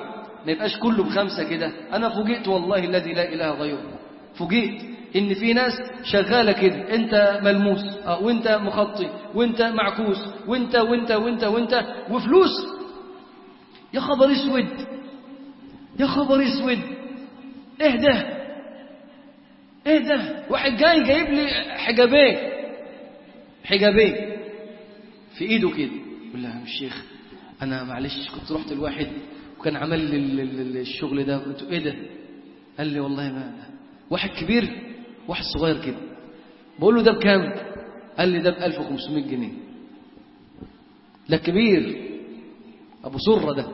ما يبقاش كله بخمسة كده أنا فوجئت والله الذي لا إله غيره فوجئت إن في ناس شغالة كده أنت ملموس أه وأنت مخطي وأنت معكوس وأنت وأنت وأنت وأنت وفلوس يا خبر اسود يا خبر اسود ايه ده ايه ده واحد جاي جايب لي حجابين حجابين في ايده كده يقول لها يا الشيخ انا معلش كنت رحت الواحد وكان عمل لي الشغل ده قلت ايه ده قال لي والله ما واحد كبير واحد صغير كده بقول له ده بكام قال لي ده ب 1500 جنيه ده كبير ابو سره ده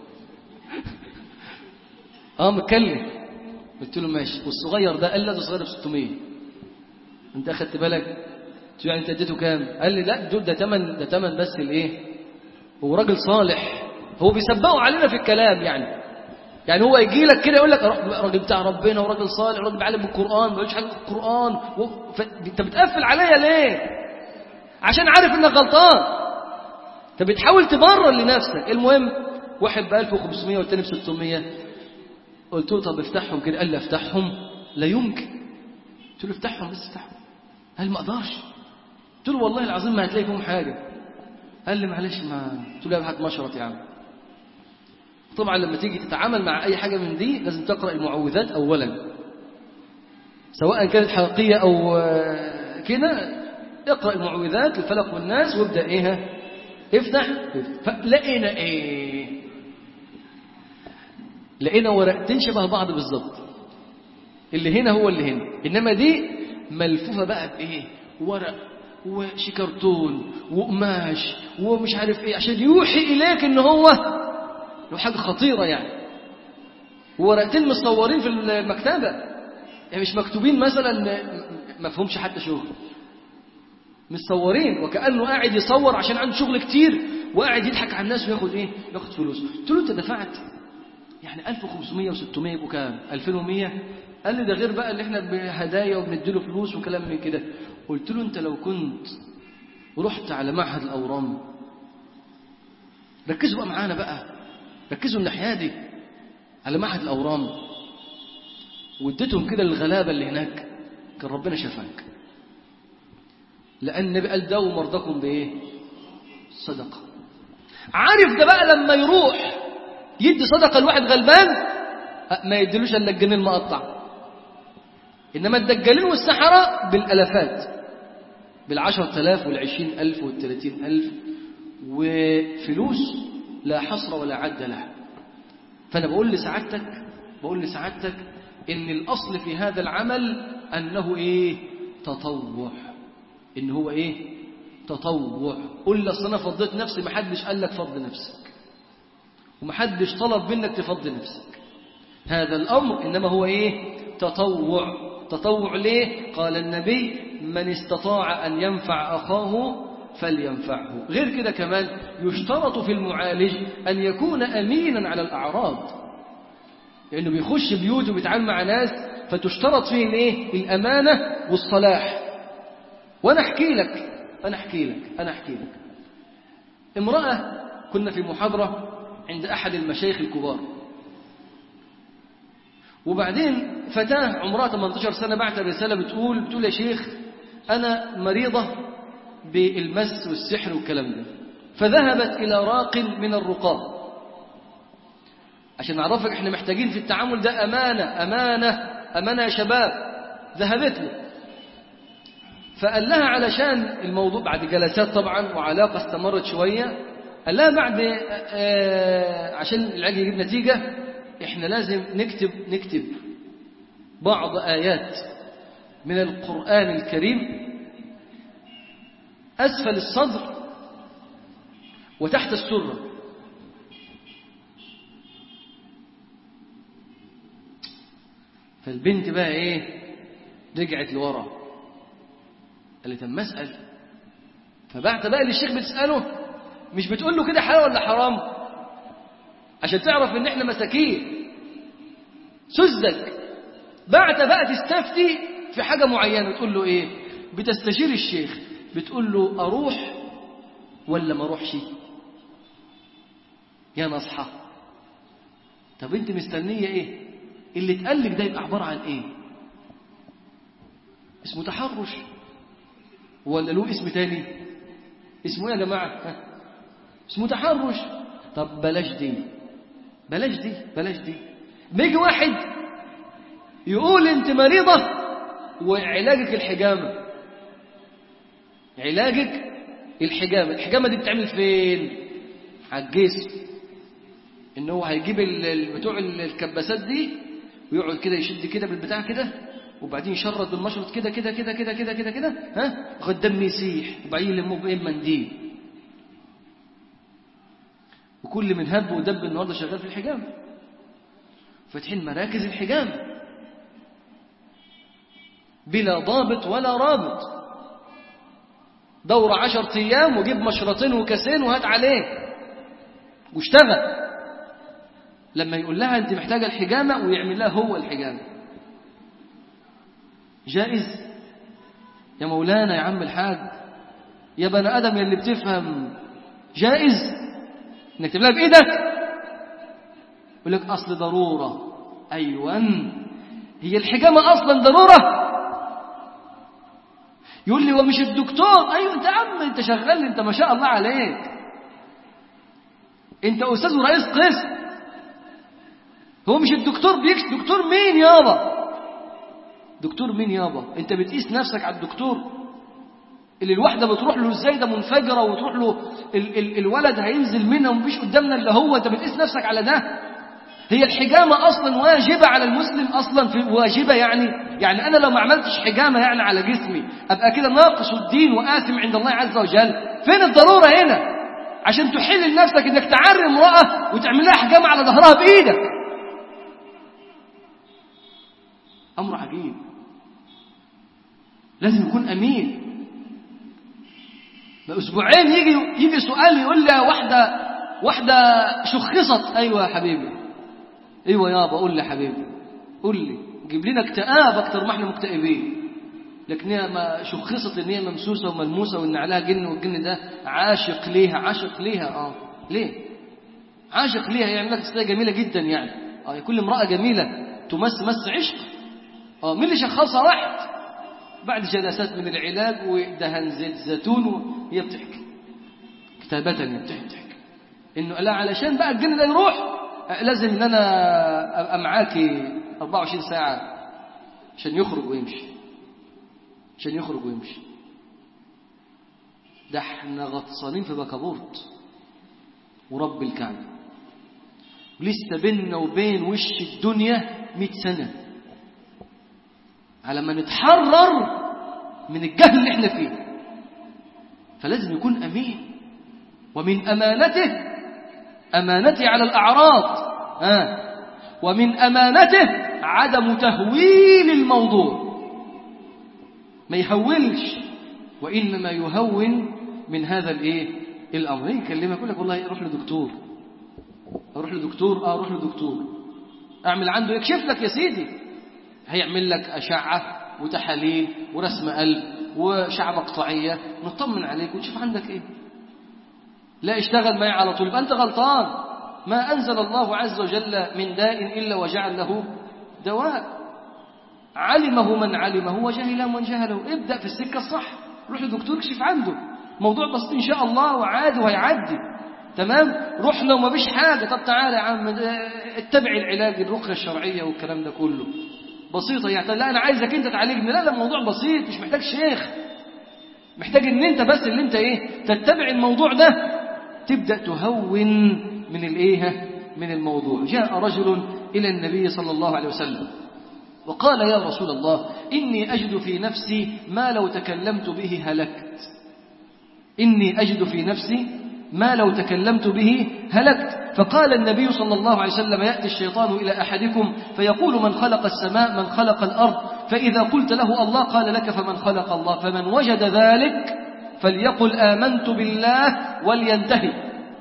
اه متكلم قلت له ماشي والصغير ده قال لي ده صغير ب 600 انت اخدت بالك قلت له يعني انت اديته كام قال لي لا ده تمن ده تمن بس الايه هو راجل صالح هو بيسبقوا علينا في الكلام يعني يعني هو يجي لك كده يقول لك راجل بتاع ربنا وراجل صالح وراجل بيعلم بالقران ما بيقولش حاجه في القران و... ف... انت بتقفل عليا ليه عشان عارف انك غلطان انت بتحاول تبرر لنفسك المهم واحد ب 1500 والتاني ب 600 قلت له طب افتحهم كده قال لي افتحهم لا يمكن قلت له افتحهم بس افتحهم قال ما اقدرش قلت له والله العظيم ما هتلاقي فيهم حاجه قال لي معلش ما قلت له يا هات مشرط يا عم طبعا لما تيجي تتعامل مع اي حاجه من دي لازم تقرا المعوذات اولا سواء كانت حقيقيه او كده اقرا المعوذات الفلق والناس وابدا ايه افتح فلقينا ايه لقينا ورقتين شبه بعض بالظبط اللي هنا هو اللي هنا انما دي ملفوفه بقى بايه ورق وشيكرتون وقماش ومش عارف ايه عشان يوحي اليك ان هو له حاجه خطيره يعني ورقتين مصورين في المكتبه يعني مش مكتوبين مثلا ما فهمش حتى شغل مصورين وكانه قاعد يصور عشان عنده شغل كتير وقاعد يضحك على الناس وياخد ايه ياخد فلوس قلت له انت دفعت يعني 1500 و600 يبقوا كام 2100 قال لي ده غير بقى اللي احنا بهدايا وبنديله فلوس وكلام من كده قلت له انت لو كنت رحت على معهد الاورام ركزوا بقى معانا بقى ركزوا الناحيه دي على معهد الاورام واديتهم كده الغلابه اللي هناك كان ربنا شفاك لان النبي قال داووا مرضاكم بايه صدقه عارف ده بقى لما يروح يدي صدقه لواحد غلبان ما يديلوش الا الجنيه المقطع انما الدجالين والسحره بالالافات بالعشرة آلاف والعشرين ألف والثلاثين ألف وفلوس لا حصر ولا عد لها فأنا بقول لسعادتك بقول لسعادتك إن الأصل في هذا العمل أنه إيه تطوع إن هو إيه تطوع قل لي أصل أنا فضيت نفسي محدش قال لك فض نفسك ومحدش طلب منك تفضي نفسك هذا الأمر إنما هو إيه تطوع تطوع ليه قال النبي من استطاع أن ينفع أخاه فلينفعه غير كده كمان يشترط في المعالج أن يكون أمينا على الأعراض لأنه بيخش بيوت وبيتعامل مع ناس فتشترط فيه الايه الأمانة والصلاح وأنا أحكي لك أنا أحكي لك أنا أحكي لك امرأة كنا في محاضرة عند أحد المشايخ الكبار وبعدين فتاة عمرها 18 سنة بعت رسالة بتقول بتقول يا شيخ أنا مريضة بالمس والسحر والكلام ده فذهبت إلى راق من الرقاة عشان نعرفك احنا محتاجين في التعامل ده أمانة أمانة أمانة يا شباب ذهبت له فقال لها علشان الموضوع بعد جلسات طبعا وعلاقة استمرت شوية قال لها بعد آه عشان العلاج يجيب نتيجة احنا لازم نكتب نكتب بعض آيات من القرآن الكريم أسفل الصدر وتحت السرة فالبنت بقى ايه رجعت لورا قالت اما اسال فبعت بقى للشيخ بتساله مش بتقول له كده حلال ولا حرام عشان تعرف ان احنا مساكين سذج بعت بقى تستفتي في حاجه معينه تقول له ايه بتستشير الشيخ بتقول له اروح ولا ما اروحش يا نصحى طب انت مستنية ايه اللي اتقلك ده يبقى عبارة عن ايه اسمه تحرش ولا له اسم تاني اسمه ايه يا جماعة ها؟ اسمه تحرش طب بلاش دي بلاش دي بلاش دي بيجي واحد يقول انت مريضة وعلاجك الحجامة علاجك الحجامة الحجامة دي بتعمل فين على الجسم ان هو هيجيب ال- ال- بتوع ال- الكباسات دي ويقعد كده يشد كده بالبتاع كده وبعدين يشرد بالمشرط كده كده كده كده كده كده كده ها لغايه الدم يسيح وبعدين يلموه بايه منديل وكل من هب ودب النهارده شغال في الحجامه فاتحين مراكز الحجامه بلا ضابط ولا رابط دورة عشر أيام وجيب مشرطين وكاسين وهات عليه واشتغل لما يقول لها أنت محتاجة الحجامة ويعمل لها هو الحجامة جائز يا مولانا يا عم الحاج يا بني آدم يا اللي بتفهم جائز انك تعملها بإيدك يقول لك أصل ضرورة أيوة هي الحجامة أصلا ضرورة يقول لي ومش الدكتور أيوة أنت يا عم أنت شغال أنت ما شاء الله عليك أنت أستاذ ورئيس قسم هو مش الدكتور بيكس دكتور مين يابا دكتور مين يابا انت بتقيس نفسك على الدكتور اللي الواحده بتروح له ازاي ده منفجره وتروح له ال ال الولد هينزل منها ومفيش قدامنا الا هو انت بتقيس نفسك على ده هي الحجامه اصلا واجبه على المسلم اصلا في واجبه يعني يعني انا لو ما عملتش حجامه يعني على جسمي ابقى كده ناقص الدين واثم عند الله عز وجل فين الضروره هنا عشان تحل لنفسك انك تعري امراه وتعمل لها حجامه على ظهرها بايدك امر عجيب لازم يكون امين اسبوعين يجي يجي سؤال يقول لي واحده واحده شخصت ايوه يا حبيبي ايوه يابا قول لي يا حبيبي قول لي جيب لنا اكتئاب اكتر ما احنا مكتئبين لكن هي ما شخصت ان هي ممسوسه وملموسه وان عليها جن والجن ده عاشق ليها عاشق ليها اه ليه عاشق ليها يعني لك تلاقي جميله جدا يعني اه كل امراه جميله تمس مس عشق اه مين اللي شخصها واحد بعد جلسات من العلاج ودهن زيت زيتون وهي بتحكي كتابة هي بتحكي انه لا علشان بقى الجن ده يروح لازم ان انا ابقى معاكي 24 ساعة عشان يخرج ويمشي عشان يخرج ويمشي ده احنا غطسانين في بكابورت ورب الكعبة ولسه بيننا وبين وش الدنيا 100 سنة على ما نتحرر من الجهل اللي احنا فيه فلازم يكون أمين ومن أمانته أمانته على الأعراض آه. ومن أمانته عدم تهويل الموضوع ما يهولش وإنما يهون من هذا الإيه الأمر يكلمك يقول لك والله روح لدكتور أروح لدكتور آه أروح لدكتور أعمل عنده يكشف لك يا سيدي هيعمل لك أشعة وتحاليل ورسم قلب وشعب مقطعية نطمن عليك ونشوف عندك إيه لا اشتغل معي على طول يبقى أنت غلطان ما أنزل الله عز وجل من داء إلا وجعل له دواء علمه من علمه وجهله من جهله ابدأ في السكة الصح روح لدكتور اكشف عنده موضوع بسيط إن شاء الله وعادي وهيعدي تمام رحنا وما فيش حاجة طب تعالى يا عم اتبع العلاج الرقية الشرعية والكلام ده كله بسيطة يعني لا أنا عايزك أنت تعالجني لا لا الموضوع بسيط مش محتاج شيخ محتاج ان انت بس اللي انت ايه تتبع الموضوع ده تبدأ تهون من الايه من الموضوع جاء رجل إلى النبي صلى الله عليه وسلم وقال يا رسول الله إني أجد في نفسي ما لو تكلمت به هلكت إني أجد في نفسي ما لو تكلمت به هلكت فقال النبي صلى الله عليه وسلم يأتي الشيطان إلى أحدكم فيقول من خلق السماء من خلق الأرض فإذا قلت له الله قال لك فمن خلق الله فمن وجد ذلك فليقل آمنت بالله ولينتهي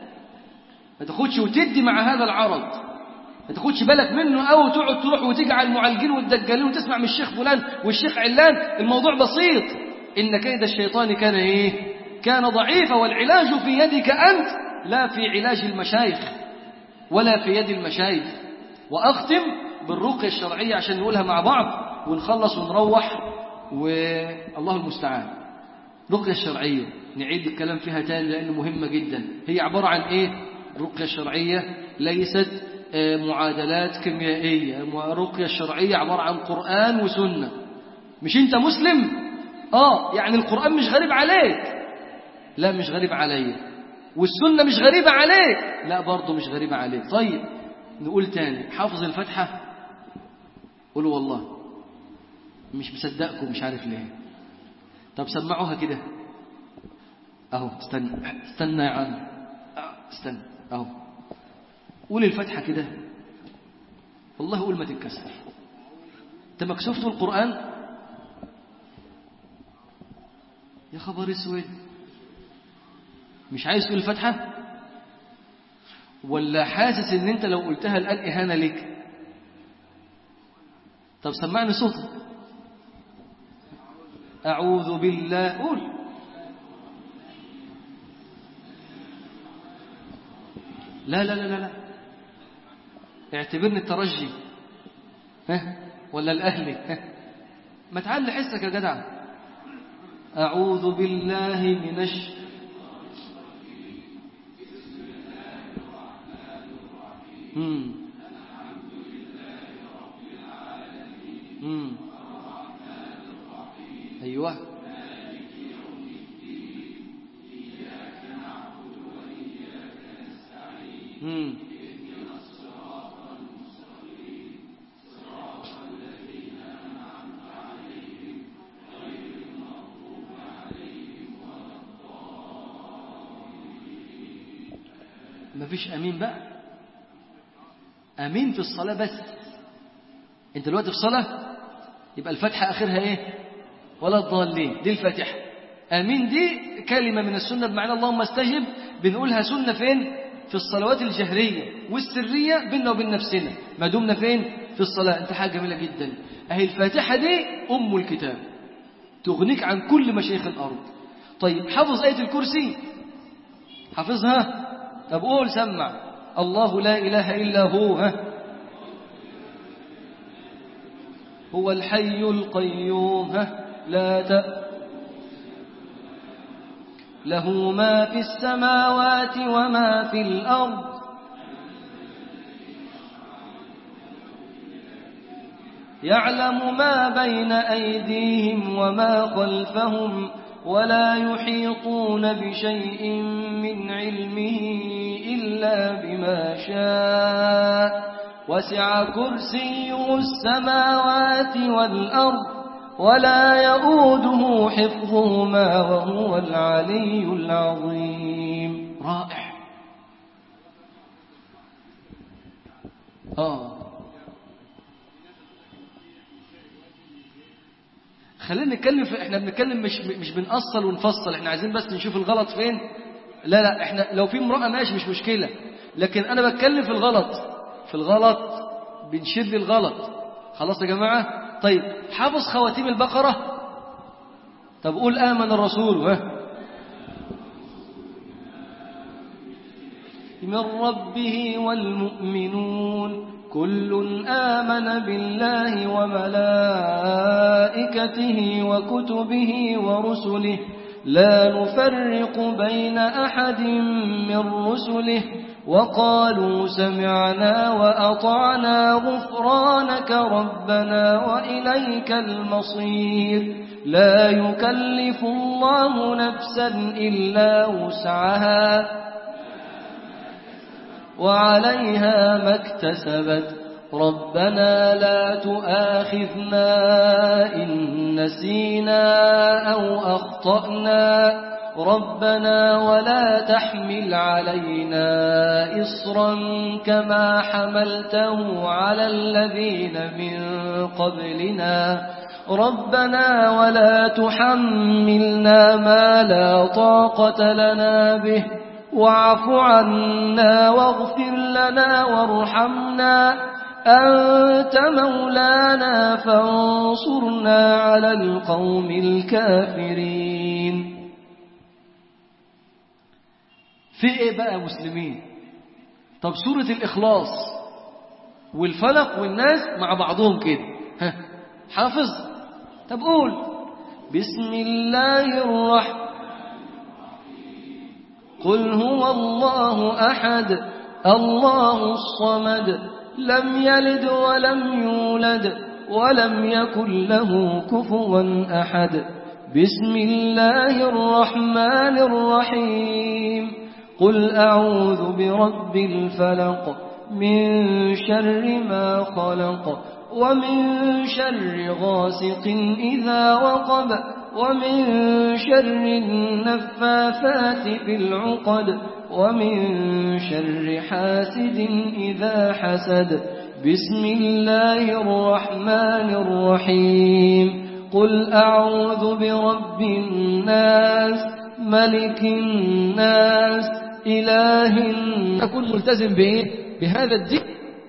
ما تاخدش وتدي مع هذا العرض ما تاخدش بالك منه أو تقعد تروح وتيجي على المعالجين والدجالين وتسمع من الشيخ فلان والشيخ علان الموضوع بسيط إن كيد الشيطان كان إيه كان ضعيفا والعلاج في يدك أنت لا في علاج المشايخ ولا في يد المشايخ وأختم بالرقية الشرعية عشان نقولها مع بعض ونخلص ونروح والله المستعان الرقية الشرعية نعيد الكلام فيها تاني لأنه مهمة جدا هي عبارة عن إيه الرقية الشرعية ليست معادلات كيميائية الرقية الشرعية عبارة عن قرآن وسنة مش أنت مسلم آه يعني القرآن مش غريب عليك لا مش غريب عليا والسنة مش غريبة عليك لا برضه مش غريبة عليك طيب نقول تاني حافظ الفتحة قولوا والله مش مصدقكم مش عارف ليه طب سمعوها كده اهو استنى استنى يا عم استنى اهو قول الفتحة كده والله قول ما تتكسر انت مكسوف تقول القرآن يا خبر اسود مش عايز تقول الفتحة ولا حاسس ان انت لو قلتها الآن إهانة لك طب سمعني صوتك أعوذ بالله قول لا لا لا لا لا اعتبرني الترجي ها ولا الأهلي ها ما تعلي حسك يا جدع أعوذ بالله من الش مم. مم. أيوه مم. مفيش أمين بقى أمين في الصلاة بس أنت دلوقتي في صلاة يبقى الفتحة آخرها إيه ولا الضالين دي الفاتحة آمين دي كلمة من السنة بمعنى اللهم استجب بنقولها سنة فين في الصلوات الجهرية والسرية بيننا وبين نفسنا ما دمنا فين في الصلاة انت حاجة جميلة جدا أهي الفاتحة دي أم الكتاب تغنيك عن كل مشايخ الأرض طيب حفظ آية الكرسي حافظها طب قول سمع الله لا إله إلا هو ها هو الحي القيوم ها لا ت... له ما في السماوات وما في الأرض يعلم ما بين أيديهم وما خلفهم ولا يحيطون بشيء من علمه إلا بما شاء وسع كرسيه السماوات والأرض ولا يؤوده حفظهما وهو العلي العظيم رائع آه خلينا نتكلم في احنا بنتكلم مش مش بنأصل ونفصل احنا عايزين بس نشوف الغلط فين لا لا احنا لو في امرأة ماشي مش مشكلة لكن انا بتكلم في الغلط في الغلط بنشير للغلط خلاص يا جماعة طيب حافظ خواتيم البقرة طب قول آمن الرسول ها من ربه والمؤمنون كل آمن بالله وملائكته وكتبه ورسله لا نفرق بين أحد من رسله وقالوا سمعنا وأطعنا غفرانك ربنا وإليك المصير لا يكلف الله نفسا إلا وسعها وعليها ما اكتسبت ربنا لا تؤاخذنا إن نسينا أو أخطأنا ربنا ولا تحمل علينا إصرا كما حملته على الذين من قبلنا ربنا ولا تحملنا ما لا طاقة لنا به واعف عنا واغفر لنا وارحمنا أنت مولانا فانصرنا على القوم الكافرين في ايه بقى مسلمين طب سورة الإخلاص والفلق والناس مع بعضهم كده ها حافظ طب قول بسم الله الرحمن قل هو الله أحد الله الصمد لم يلد ولم يولد ولم يكن له كفوا أحد بسم الله الرحمن الرحيم قل أعوذ برب الفلق من شر ما خلق ومن شر غاسق إذا وقب ومن شر النفاثات في العقد ومن شر حاسد إذا حسد بسم الله الرحمن الرحيم قل أعوذ برب الناس ملك الناس إله الناس أكون ملتزم بإيه بهذا الدين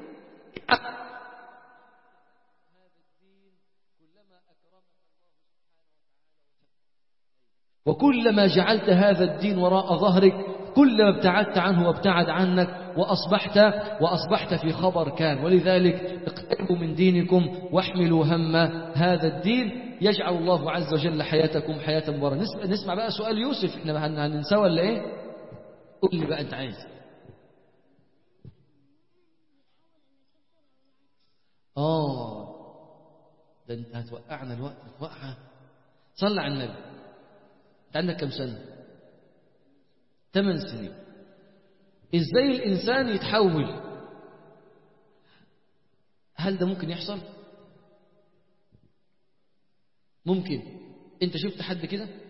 وكلما جعلت هذا الدين وراء ظهرك كلما ابتعدت عنه وابتعد عنك وأصبحت وأصبحت في خبر كان ولذلك اقتربوا من دينكم واحملوا هم هذا الدين يجعل الله عز وجل حياتكم حياة مباركة نسمع, نسمع بقى سؤال يوسف احنا هننسى ولا ايه قول لي بقى انت عايز اه ده انت هتوقعنا الوقت توقع صلى على النبي انت عندك كم سنة ثمان سنين ازاي الانسان يتحول هل ده ممكن يحصل ممكن انت شفت حد كده